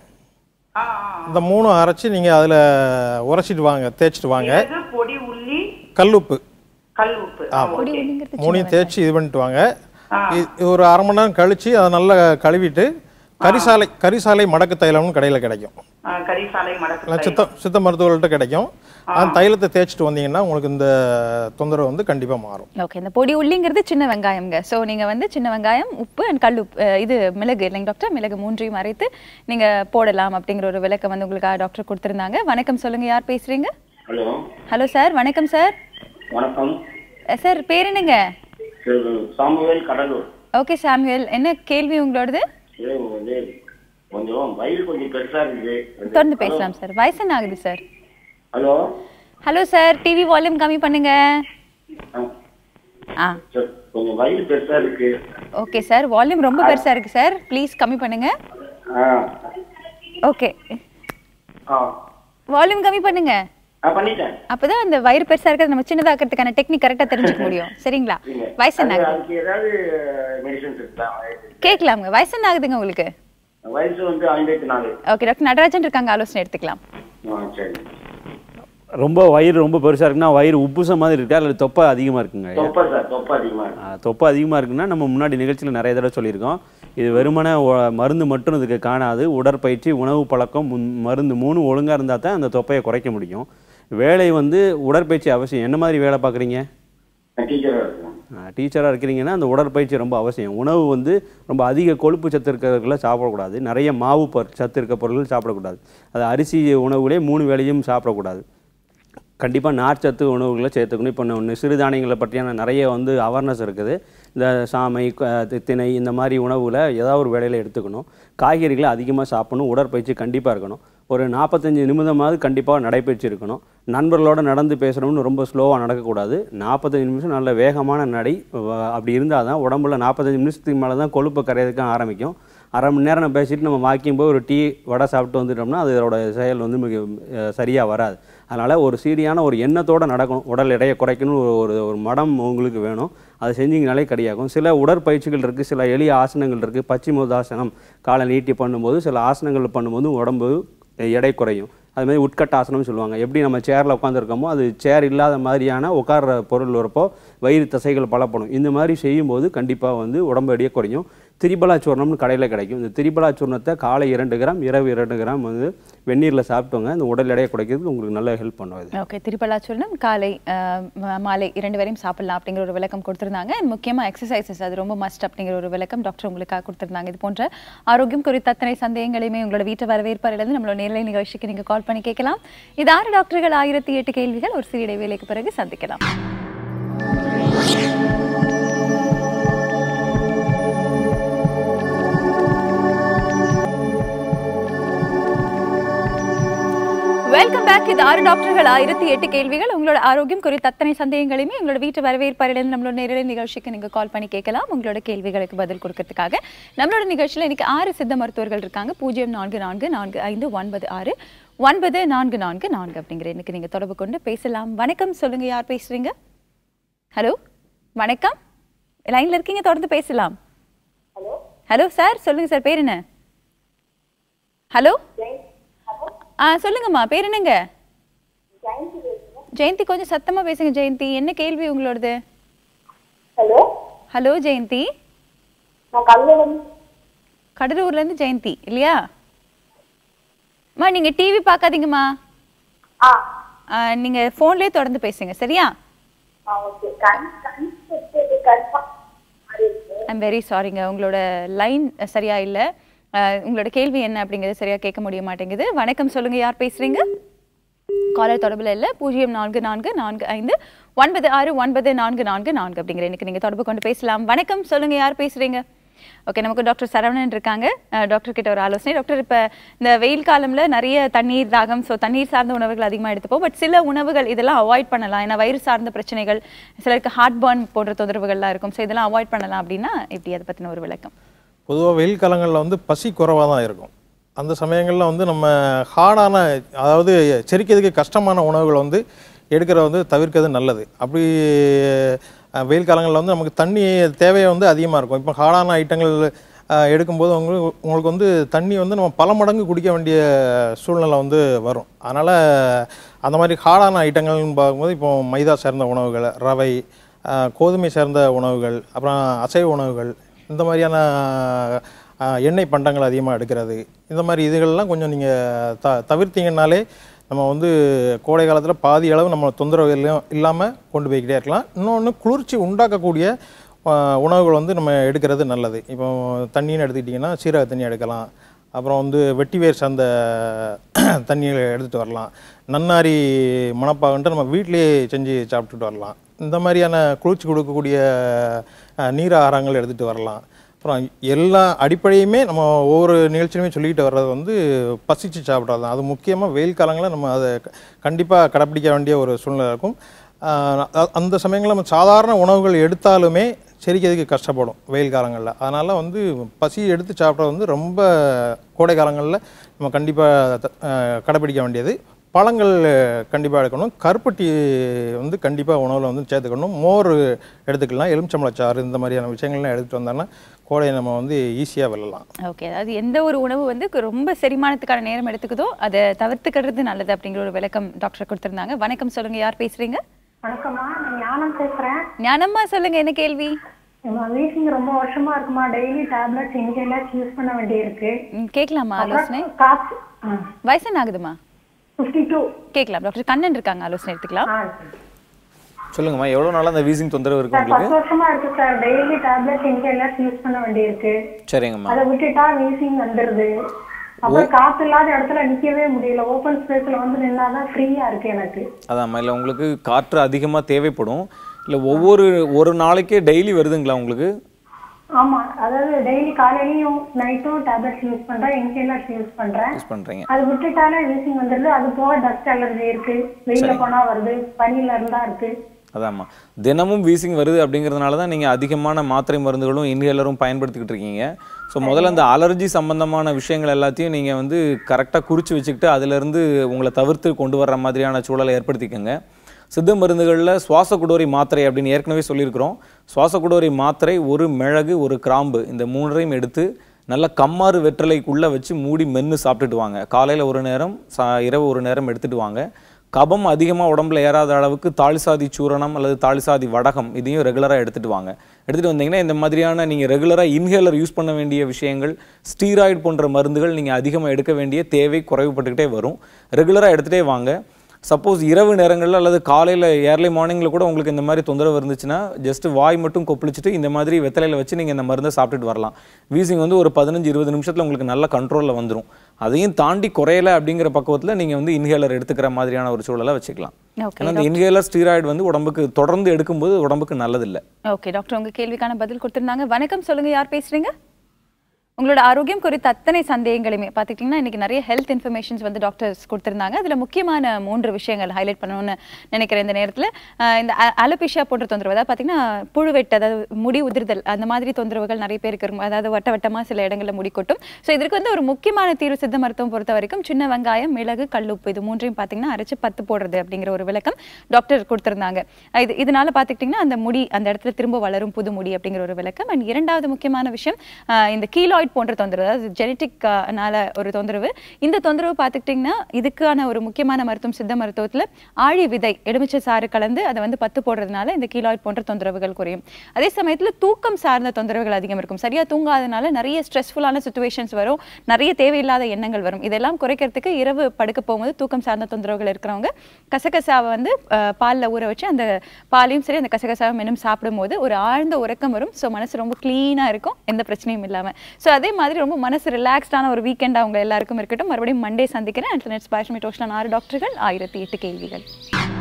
இந்த மூணும் அரைச்சி நீங்கள் அதில் உரைச்சிட்டு வாங்க தேய்ச்சிட்டு வாங்க மிளகு, பொடி உள்ளி கல்லுப்பு கல் உப்பு ஆமாம் மூணையும் தேய்ச்சி இது பண்ணிட்டு வாங்க இ- இது ஒரு அரை மணி நேரம் கழிச்சு அதை நல்லா கழுவிட்டு கரிசாலை கரிசாலை மடக்கு தைலம்னு கடையில் கிடைக்கும் ஆ, கரிசாலை மடக்கு இல்லை சித்த சித்த மருத்துவர்கள்ட்ட கிடைக்கும் அந்த தைலத்தை தேய்ச்சிட்டு வந்தீங்கன்னா உங்களுக்கு இந்த தொந்தரவு வந்து கண்டிப்பாக மாறும் ஓகே இந்த பொடி உள்ளிங்கிறது சின்ன வெங்காயம்ங்க ஸோ நீங்க வந்து சின்ன வெங்காயம் உப்பு அண்ட் கல் உப்பு அஹ் இது மிளகு இல்லைங்க டாக்டர் மிளகு மூன்றையும் அரைத்து நீங்க போடலாம் அப்படிங்கிற ஒரு விளக்கம் வந்து உங்களுக்காக டாக்டர் கொடுத்திருந்தாங்க வணக்கம் சொல்லுங்க யார் பேசுறீங்க ஹலோ ஹலோ சார் வணக்கம் சார் வணக்கம் சார் பேர் என்னங்க திரு சாமுவேல் கடலூர் ஓகே சாமுவேல் என்ன கேள்வி உங்களோடது இது வந்து கொஞ்சம் வயிறு கொஞ்சம் பெருசா இருக்குது தொடர்ந்து பேசலாம் சார் வயசு என்ன ஆகுது sir hello hello sir TV volume கம்மி பண்ணுங்க ஆ சார் கொஞ்சம் வயிறு பெருசா இருக்கு ஓகே சார் வால்யூம் ரொம்ப பெருசா இருக்கு சார் ப்ளீஸ் கம்மி பண்ணுங்க ஆ ஓகே ஆ வால்யூம் கம்மி பண்ணுங்க ஆ பண்ணிட்டேன் அப்பதான் அந்த வயிறு பெருசா இருக்கிறது நம்ம சின்னதாக்கிறதுக்கான டெக்னிக் கரெக்டா தெரிஞ்சுக்க முடியும் சரிங்களா இல்ல. வயசு என்ன அது- ஆகுது அதுக்கு ஏதாவது மெடிசன்ஸ் இருக்கா கேட்கலாமுங்க வயசு என்ன ஆகுதுங்க உங்களுக்கு வயசு வந்து ஐம்பத்தி நாலு ஓகே டாக்டர் நடராஜன் இருக்காங்க ஆலோசனை எடுத்துக்கலாம் ஆ சரி ரொம்ப வயிறு ரொம்ப பெருசாக இருக்குன்னா வயிறு உப்புசம் மாதிரி இருக்கா இல்லை தொப்பை அதிகமாக இருக்குங்க ஐயா? தொப்பை சார் தொப்பை அதிகமா இருக்கு ஆ, தொப்பை அதிகமாக இருக்குன்னா நம்ம முன்னாடி நிகழ்ச்சியில் நிறைய தடவை சொல்லியிருக்கோம் இது வெறுமனே ஒ- மருந்து மட்டும் இதுக்கு காணாது உடற்பயிற்சி உணவு பழக்கம் முன்- மருந்து மூணு ஒழுங்காக இருந்தால் தான் அந்த தொப்பையை குறைக்க முடியும் வேலை வந்து உடற்பயிற்சி அவசியம் என்ன மாதிரி வேலை பார்க்குறீங்க டீச்சரா இருக்கேன் டீச்சராக இருக்கிறீங்கன்னா அந்த உடற்பயிற்சி ரொம்ப அவசியம் உணவு வந்து ரொம்ப அதிக கொழுப்பு சத்து இருக்கிறதுல சாப்பிடக்கூடாது நிறைய மாவு ப- சத்து இருக்க பொருட்கள் சாப்பிடக்கூடாது அது அரிசி உணவுகளே மூணு வேளையும் சாப்பிடக்கூடாது கண்டிப்பாக நார்ச்சத்து உணவுகளை சேர்த்துக்கணும் இப்போ ஒன்று சிறுதானியங்களை பற்றியான நிறைய வந்து அவேர்னஸ் இருக்குது இந்த சாமை க- தி- திணை இந்த மாதிரி உணவுகளை ஏதாவது ஒரு வேளையில் எடுத்துக்கணும் காய்கறிகளை அதிகமாக சாப்பிடணும் உடற்பயிற்சி கண்டிப்பாக இருக்கணும் ஒரு நாற்பத்தஞ்சு நிமிடமாவது கண்டிப்பாக நடைப்பயிற்சி இருக்கணும் நண்பர்களோட நடந்து பேசுகிறோம்னு ரொம்ப ஸ்லோவாக நடக்கக்கூடாது நாற்பத்தஞ்சு நிமிஷம் நல்ல வேகமான நடை வ- அப்படி இருந்தால் தான் உடம்புல நாற்பத்தஞ்சு நிமிஷத்துக்கு மேலே தான் கொழுப்பு கரையறதுக்கு ஆரம்பிக்கும் அரை மணி நேரம் நம்ம பேசிட்டு நம்ம வாக்கிங் போய் ஒரு டீ வடை சாப்பிட்டு வந்துட்டோம்னா அதோட செயல் வந்து மிக சரியாக வராது அதனால் ஒரு சீரியான ஒரு எண்ணத்தோடு நடக்கணும் உடல் எடையை குறைக்கணும் ஒரு ஒரு ஒரு மடம் உங்களுக்கு வேணும் அதை செஞ்சீங்கனாலே கிடையாகும் சில உடற்பயிற்சிகள் இருக்குது சில எளிய ஆசனங்கள் இருக்குது பச்சிமோதாசனம் காலை நீட்டி பண்ணும்போது சில ஆசனங்கள் பண்ணும்போது உடம்பு எடை குறையும் அது மாதிரி உட்கட்டாசனம்னு சொல்லுவாங்க எப்படி நம்ம சேரில் உட்காந்துருக்கோமோ அது சேர் இல்லாத மாதிரியான உட்கார்ற பொருள் வரப்போ வயிறு தசைகள் பலப்படும் இந்த மாதிரி செய்யும்போது கண்டிப்பாக வந்து உடம்பு எடையே குறையும் திரிபலா சூர்ணம்னு கடையில் கிடைக்கும் இந்த திரிபலா சூர்ணத்தை காலை இரண்டு கிராம் இரவு இரண்டு கிராம் வந்து வெந்நீரில் சாப்பிட்டோங்க இந்த உடல் எடையை குறைக்கிறதுக்கு உங்களுக்கு நல்ல ஹெல்ப் பண்ணும் இது ஓகே திருப்பலாச்சூர்ணம் காலை அஹ், ம- மாலை இரண்டு வரையும் சாப்பிடலாம் அப்படிங்கிற ஒரு விளக்கம் கொடுத்திருந்தாங்க And முக்கியமா எக்ஸசைசஸ் அது ரொம்ப மஸ்ட் அப்படிங்கிற ஒரு விளக்கம் டாக்டர் உங்களுக்காக கொடுத்திருந்தாங்க இது போன்ற ஆரோக்கியம் குறித்த அத்தனை சந்தேகங்களையுமே உங்களோட வீட்டு வரவேற்பாரிலிருந்து நம்மளோட நேரலை நிகழ்ச்சிக்கு நீங்க கால் பண்ணி கேட்கலாம் இது ஆறு டாக்டர்கள் ஆயிரத்தி எட்டு கேள்விகள் ஒரு சிறிய இடைவேளைக்கு பிறகு சந்திக்கலாம் வெல்கம் பேக் இது ஆறு டாக்டர்கள் ஆயிரத்தி எட்டு கேள்விகள் உங்களோட ஆரோக்கியம் குறித்த அத்தனை சந்தேகங்களையுமே உங்களோட வீட்டு வரவேற்பாரிலிருந்து நம்மளோட நேரடி நிகழ்ச்சிக்கு நீங்க கால் பண்ணி கேட்கலாம் உங்களோட கேள்விகளுக்கு பதில் கொடுக்கறதுக்காக நம்மளோட நிகழ்ச்சியில இன்னைக்கு ஆறு சித்த மருத்துவர்கள் இருக்காங்க பூஜ்ஜியம் நான்கு நான்கு நான்கு ஐந்து ஒன்பது ஆறு ஒன்பது நான்கு நான்கு நான்கு அப்படிங்கிற எனக்கு நீங்க தொடர்பு கொண்டு பேசலாம் வணக்கம் சொல்லுங்க யார் பேசுறீங்க ஹலோ வணக்கம் லைன்ல இருக்கீங்க தொடர்ந்து பேசலாம் ஹலோ சார் சொல்லுங்க சார் பேர் என்ன ஹலோ ஆ சொல்லுங்கம்மா பேர் என்னங்க ஜெயந்தி கொஞ்சம் சத்தமா பேசுங்க ஜெயந்தி என்ன கேள்வி உங்களோடது ஹலோ ஹலோ ஜெயந்தி நான் கல்லூரம் கடலூர்ல இருந்து ஜெயந்தி இல்லையா அம்மா நீங்க டிவி பார்க்காதீங்கம்மா ஆ, நீங்க போன்லயே தொடர்ந்து பேசுங்க சரியா ஓகே கண் கண் சுத்துது, கண் ஐம் வெரி சாரிங்க உங்களோட லைன் சரியா இல்லை உங்களோட கேள்வி என்ன அப்படிங்கிறது சரியா கேட்க முடிய மாட்டேங்குது வணக்கம் சொல்லுங்க யார் பேசுறீங்க காலர் தொடர்பில் இல்லை பூஜ்ஜியம் நான்கு நான்கு நான்கு ஐந்து ஒன்பது ஆறு ஒன்பது நான்கு நான்கு நான்கு அப்படிங்கிற எனக்கு நீங்கள் தொடர்பு கொண்டு பேசலாம் வணக்கம் சொல்லுங்க யார் பேசுறீங்க ஓகே நமக்கு டாக்டர் சரவணன் இருக்காங்க அஹ், டாக்டர் கிட்ட ஒரு ஆலோசனை டாக்டர் இப்போ இந்த வெயில் காலம்ல நிறைய தண்ணீர் தாகம் ஸோ தண்ணீர் சார்ந்த உணவுகள் அதிகமாக எடுத்துப்போம் பட் சில உணவுகள் இதெல்லாம் அவாய்ட் பண்ணலாம் ஏன்னா வயிறு சார்ந்த பிரச்சனைகள் சிலருக்கு ஹார்ட் பர்ன் போன்ற தொந்தரவுகள்லாம் இருக்கும் ஸோ இதெல்லாம் அவாய்ட் பண்ணலாம் அப்படின்னா இப்படி அதை பற்றின ஒரு விளக்கம் பொதுவாக வெயில் காலங்களில் வந்து பசி குறைவாக தான் இருக்கும் அந்த சமயங்களில் வந்து நம்ம ஹார்டான அதாவது செரிக்கிறதுக்கு கஷ்டமான உணவுகளை வந்து எடுக்கிறத வந்து தவிர்க்கிறது நல்லது அப்படி அஹ், வெயில் காலங்களில் வந்து நமக்கு தண்ணி தேவை வந்து அதிகமாக இருக்கும் இப்போ ஹார்டான ஐட்டங்கள் அஹ், எடுக்கும்போது உங்களுக்கு உங்களுக்கு வந்து தண்ணி வந்து நம்ம பல மடங்கு குடிக்க வேண்டிய சூழ்நிலை வந்து வரும் அதனால் அந்த மாதிரி ஹார்டான ஐட்டங்கள்னு பார்க்கும்போது இப்போ மைதா சேர்ந்த உணவுகள் ரவை அஹ், கோதுமை சேர்ந்த உணவுகள் அப்புறம் அசைவ உணவுகள் இந்த மாதிரியான அஹ், எண்ணெய் பண்டங்கள் அதிகமாக எடுக்கிறது இந்த மாதிரி இதுகள்லாம் கொஞ்சம் நீங்கள் த தவிர்த்தீங்கன்னாலே நம்ம வந்து கோடை காலத்தில் பாதி அளவு நம்ம தொந்தரவு இல்லா- இல்லாமல் கொண்டு போய்க்கிட்டே இருக்கலாம் இன்னொன்று குளிர்ச்சி உண்டாக்கக்கூடிய அஹ், உணவுகள் வந்து நம்ம எடுக்கிறது நல்லது இப்போ தண்ணின்னு எடுத்துக்கிட்டிங்கன்னா சீரக தண்ணி எடுக்கலாம் அப்புறம் வந்து வெட்டிவேர் சார்ந்த தண்ணியை எடுத்துகிட்டு வரலாம் நன்னாரி மணப்பாகன்ட்டு நம்ம வீட்டிலேயே செஞ்சு சாப்பிட்டுட்டு வரலாம் இந்த மாதிரியான குளிர்ச்சி கொடுக்கக்கூடிய அஹ், நீர் ஆகாரங்கள் எடுத்துகிட்டு வரலாம் அப்புறம் எல்லா அடிப்படையுமே நம்ம ஒவ்வொரு நிகழ்ச்சியுமே சொல்லிக்கிட்டு வர்றது வந்து பசிச்சு சாப்பிட்றது தான் அது முக்கியமாக வெயில் காலங்களில் நம்ம அதை கண்டிப்பாக கடைப்பிடிக்க வேண்டிய ஒரு சூழ்நிலை இருக்கும் ஆஹ் அ- அந்த சமயங்களில் நம்ம சாதாரண உணவுகள் எடுத்தாலுமே செரிக்கிறதுக்கு கஷ்டப்படும் வெயில் காலங்களில் அதனால் வந்து பசி எடுத்து சாப்பிட்றது வந்து ரொம்ப கோடை காலங்களில் நம்ம கண்டிப்பாக கடைப்பிடிக்க வேண்டியது பழங்கள் கண்டிப்பாக எடுக்கணும் கருப்பட்டி வந்து கண்டிப்பாக உணவில் வந்து சேர்த்துக்கணும் மோர் எடுத்துக்கலாம் எலுமிச்சம்பழச்சாறு இந்த மாதிரியான விஷயங்கள்லாம் எடுத்துகிட்டு வந்தோம்னா கோடையை நம்ம வந்து ஈஸியாக வெல்லலாம் ஓகே அதாவது எந்த ஒரு உணவு வந்து கு- ரொம்ப செரிமானத்துக்கான நேரம் எடுத்துக்குதோ அதை தவிர்த்துக்கிறது நல்லது அப்படிங்கிற ஒரு விளக்கம் டாக்டர் கொடுத்திருந்தாங்க வணக்கம் சொல்லுங்க யார் பேசுறீங்க வணக்கம்மா நான் ஞானம் பேசுறேன் ஞானம்மா சொல்லுங்க என்ன கேள்வி வீசிங் ரொம்ப வருஷமா இருக்குமா டெய்லி டேப்லெட்ஸ் இன்ஹேலர்ஸ் யூஸ் பண்ண வேண்டியிருக்கு ம், கேட்கலாமா ஆலோசனை காசு வயசு என்ன ஆகுதுமா ஃபிஃப்டி டூ கேட்கலாம் டாக்டர் கண்ணன் இருக்காங்க ஆலோசனை எடுத்துக்கலாம் சொல்லுங்கம்மா எவ்வளோ நாளாக அந்த வீசிங் தொந்தரவு இருக்கு சார் பத்து உங்களுக்கு வருஷமா இருக்கு sir daily tablets inhalers use பண்ண வேண்டியிருக்கு சரிங்கம்மா அதை விட்டுட்டா வீசிங் வந்துருது அப்புறம் காத்து இல்லாத இடத்துல நிக்கவே முடியல ஓபன் ஸ்பேஸ்ல வந்து நின்னாதான் ஃப்ரீயா இருக்கு எனக்கு அதாம்மா இல்லை உங்களுக்கு காற்று அதிகமாக தேவைப்படும் இல்லை ஒவ்வொரு ஒரு நாளைக்கே டெய்லி வருதுங்களா உங்களுக்கு ஆமா அதாவது டெய்லி காலையிலயும் நைட்டும் டேப்லெட்ஸ் யூஸ் பண்றேன் இன்ஹேலர்ஸ் யூஸ் பண்றேன் யூஸ் பண்ணுறீங்க அது விட்டுட்டாலே வீசிங் வந்துருது அது போக டஸ்ட் அலர்ஜி இருக்கு வெயில சரி. போனா வருது பனியில இருந்தா இருக்கு அதாம்மா தினமும் வீசிங் வருது அப்படிங்கிறதுனால தான் நீங்கள் அதிகமான மாத்திரை மருந்துகளும் இன்ஹேலரும் பயன்படுத்திக்கிட்டு இருக்கீங்க ஸோ முதல்ல அந்த அலர்ஜி சம்பந்தமான விஷயங்கள் எல்லாத்தையும் நீங்கள் வந்து கரெக்டாக குறித்து வச்சுக்கிட்டு அதிலிருந்து உங்களை தவிர்த்து கொண்டு வர்ற மாதிரியான சூழலை ஏற்படுத்திக்கோங்க சித்த மருந்துகளில் சுவாச குடோரி மாத்திரை அப்படின்னு ஏற்கனவே சொல்லியிருக்கிறோம் சுவாச குடோரி மாத்திரை ஒரு மிளகு ஒரு கிராம்பு இந்த மூன்றையும் எடுத்து நல்ல கம்மாறு வெற்றிலைக்குள்ளே வச்சு மூடி மென்று சாப்பிட்டுட்டு வாங்க காலையில் ஒரு நேரம் சா இரவு ஒரு நேரம் எடுத்துட்டு வாங்க கபம் அதிகமாக உடம்புல ஏறாத அளவுக்கு தாலிசாதி சூரணம் அல்லது தாலிசாதி வடகம் இதையும் ரெகுலராக எடுத்துகிட்டு வாங்க எடுத்துகிட்டு வந்தீங்கன்னா இந்த மாதிரியான நீங்கள் ரெகுலராக இன்ஹேலர் யூஸ் பண்ண வேண்டிய விஷயங்கள் ஸ்டீராய்டு போன்ற மருந்துகள் நீங்கள் அதிகமாக எடுக்க வேண்டிய தேவை குறைவுபட்டுக்கிட்டே வரும் ரெகுலராக எடுத்துகிட்டே வாங்க சப்போஸ் இரவு நேரங்களில் அல்லது காலையில் ஏர்லி மார்னிங்கில் கூட உங்களுக்கு இந்த மாதிரி தொந்தரவு இருந்துச்சுன்னா ஜஸ்ட் வாய் மட்டும் கொப்பளிச்சுட்டு இந்த மாதிரி வெத்தலையில் வச்சு நீங்கள் இந்த மருந்தை சாப்பிட்டுட்டு வரலாம் வீசிங் வந்து ஒரு பதினஞ்சு இருபது நிமிஷத்தில் உங்களுக்கு நல்ல கண்ட்ரோலில் வந்துடும் அதையும் தாண்டி குறையல அப்படிங்கிற பக்குவத்தில் நீங்கள் வந்து இன்ஹேலர் எடுத்துக்கிற மாதிரியான ஒரு சூழலை வச்சுக்கலாம் Okay, ஏன்னா இந்த இன்ஹேலர் ஸ்டீராய்டு வந்து உடம்புக்கு தொடர்ந்து எடுக்கும்போது உடம்புக்கு நல்லதில்லை ஓகே டாக்டர் உங்க கேள்விக்கான பதில் கொடுத்திருந்தாங்க வணக்கம் சொல்லுங்க யார் பேசுறீங்க உங்களோட ஆரோக்கியம் குறித்த அத்தனை சந்தேகங்களையுமே பார்த்துக்கிட்டிங்கன்னா இன்னைக்கு நிறைய ஹெல்த் இன்ஃபர்மேஷன்ஸ் வந்து டாக்டர்ஸ் கொடுத்திருந்தாங்க அதில் முக்கியமான மூன்று விஷயங்கள் ஹைலைட் பண்ணணும்னு நினைக்கிறேன் இந்த நேரத்தில் இந்த அலபிஷா போன்ற தொந்தரவு அதாவது பார்த்தீங்கன்னா புழுவெட்டு அதாவது முடி உதிர்தல் அந்த மாதிரி தொந்தரவுகள் நிறைய பேருக்கு இருக்கும் அதாவது வட்ட வட்டமாக சில இடங்களில் முடி கொட்டும் ஸோ இதற்கு வந்து ஒரு முக்கியமான தீர்வு சித்த மருத்துவம் பொறுத்த வரைக்கும் சின்ன வெங்காயம் மிளகு கல்லுப்பு இது மூன்றையும் பார்த்தீங்கன்னா அரைச்சு பத்து போடுறது அப்படிங்கிற ஒரு விளக்கம் டாக்டர் கொடுத்திருந்தாங்க இது இதனால பார்த்துக்கிட்டிங்கன்னா அந்த முடி அந்த இடத்துல திரும்ப வளரும் புது முடி அப்படிங்கிற ஒரு விளக்கம் அண்ட் இரண்டாவது முக்கியமான விஷயம் ஆஹ் இந்த கீலாய்ட் போன்ற தொந்தரவு அதாவது ஜெனட்டிக்னால ஒரு தொந்தரவு இந்த தொந்தரவு பார்த்துக்கிட்டிங்கன்னா இதுக்கான ஒரு முக்கியமான மருத்துவம் சித்த மருத்துவத்தில் ஆழி விதை எலுமிச்சை சாறு கலந்து அதை வந்து பத்து போடுறதுனால இந்த கீலாய்ட் போன்ற தொந்தரவுகள் குறையும் அதே சமயத்தில் தூக்கம் சார்ந்த தொந்தரவுகள் அதிகம் இருக்கும் சரியா தூங்காதனால நிறைய ஸ்ட்ரெஸ்ஃபுல்லான சுச்சுவேஷன்ஸ் வரும் நிறைய தேவையில்லாத எண்ணங்கள் வரும் இதெல்லாம் குறைக்கிறதுக்கு இரவு படுக்க போகும்போது தூக்கம் சார்ந்த தொந்தரவுகள் இருக்கிறவங்க கசகசாவை வந்து பாலில் ஊற வச்சு அந்த பாலையும் சரி அந்த கசகசாவை மெனும் சாப்பிடும்போது ஒரு ஆழ்ந்த உறக்கம் வரும் ஸோ மனசு ரொம்ப க்ளீனாக இருக்கும் எந்த பிரச்சனையும் இல்லாமல் ஸோ அதே மாதிரி ரொம்ப மனசு ரிலாக்ஸ்டான ஒரு வீக்கெண்ட் அவங்க எல்லாருக்கும் இருக்கட்டும் மறுபடியும் மண்டே சந்திக்கிறேன் அண்ட் நெட்ஸ் பாஷ்மி டோஷன் ஆறு டாக்டர்கள் ஆயிரத்தி எட்டு கேள்விகள்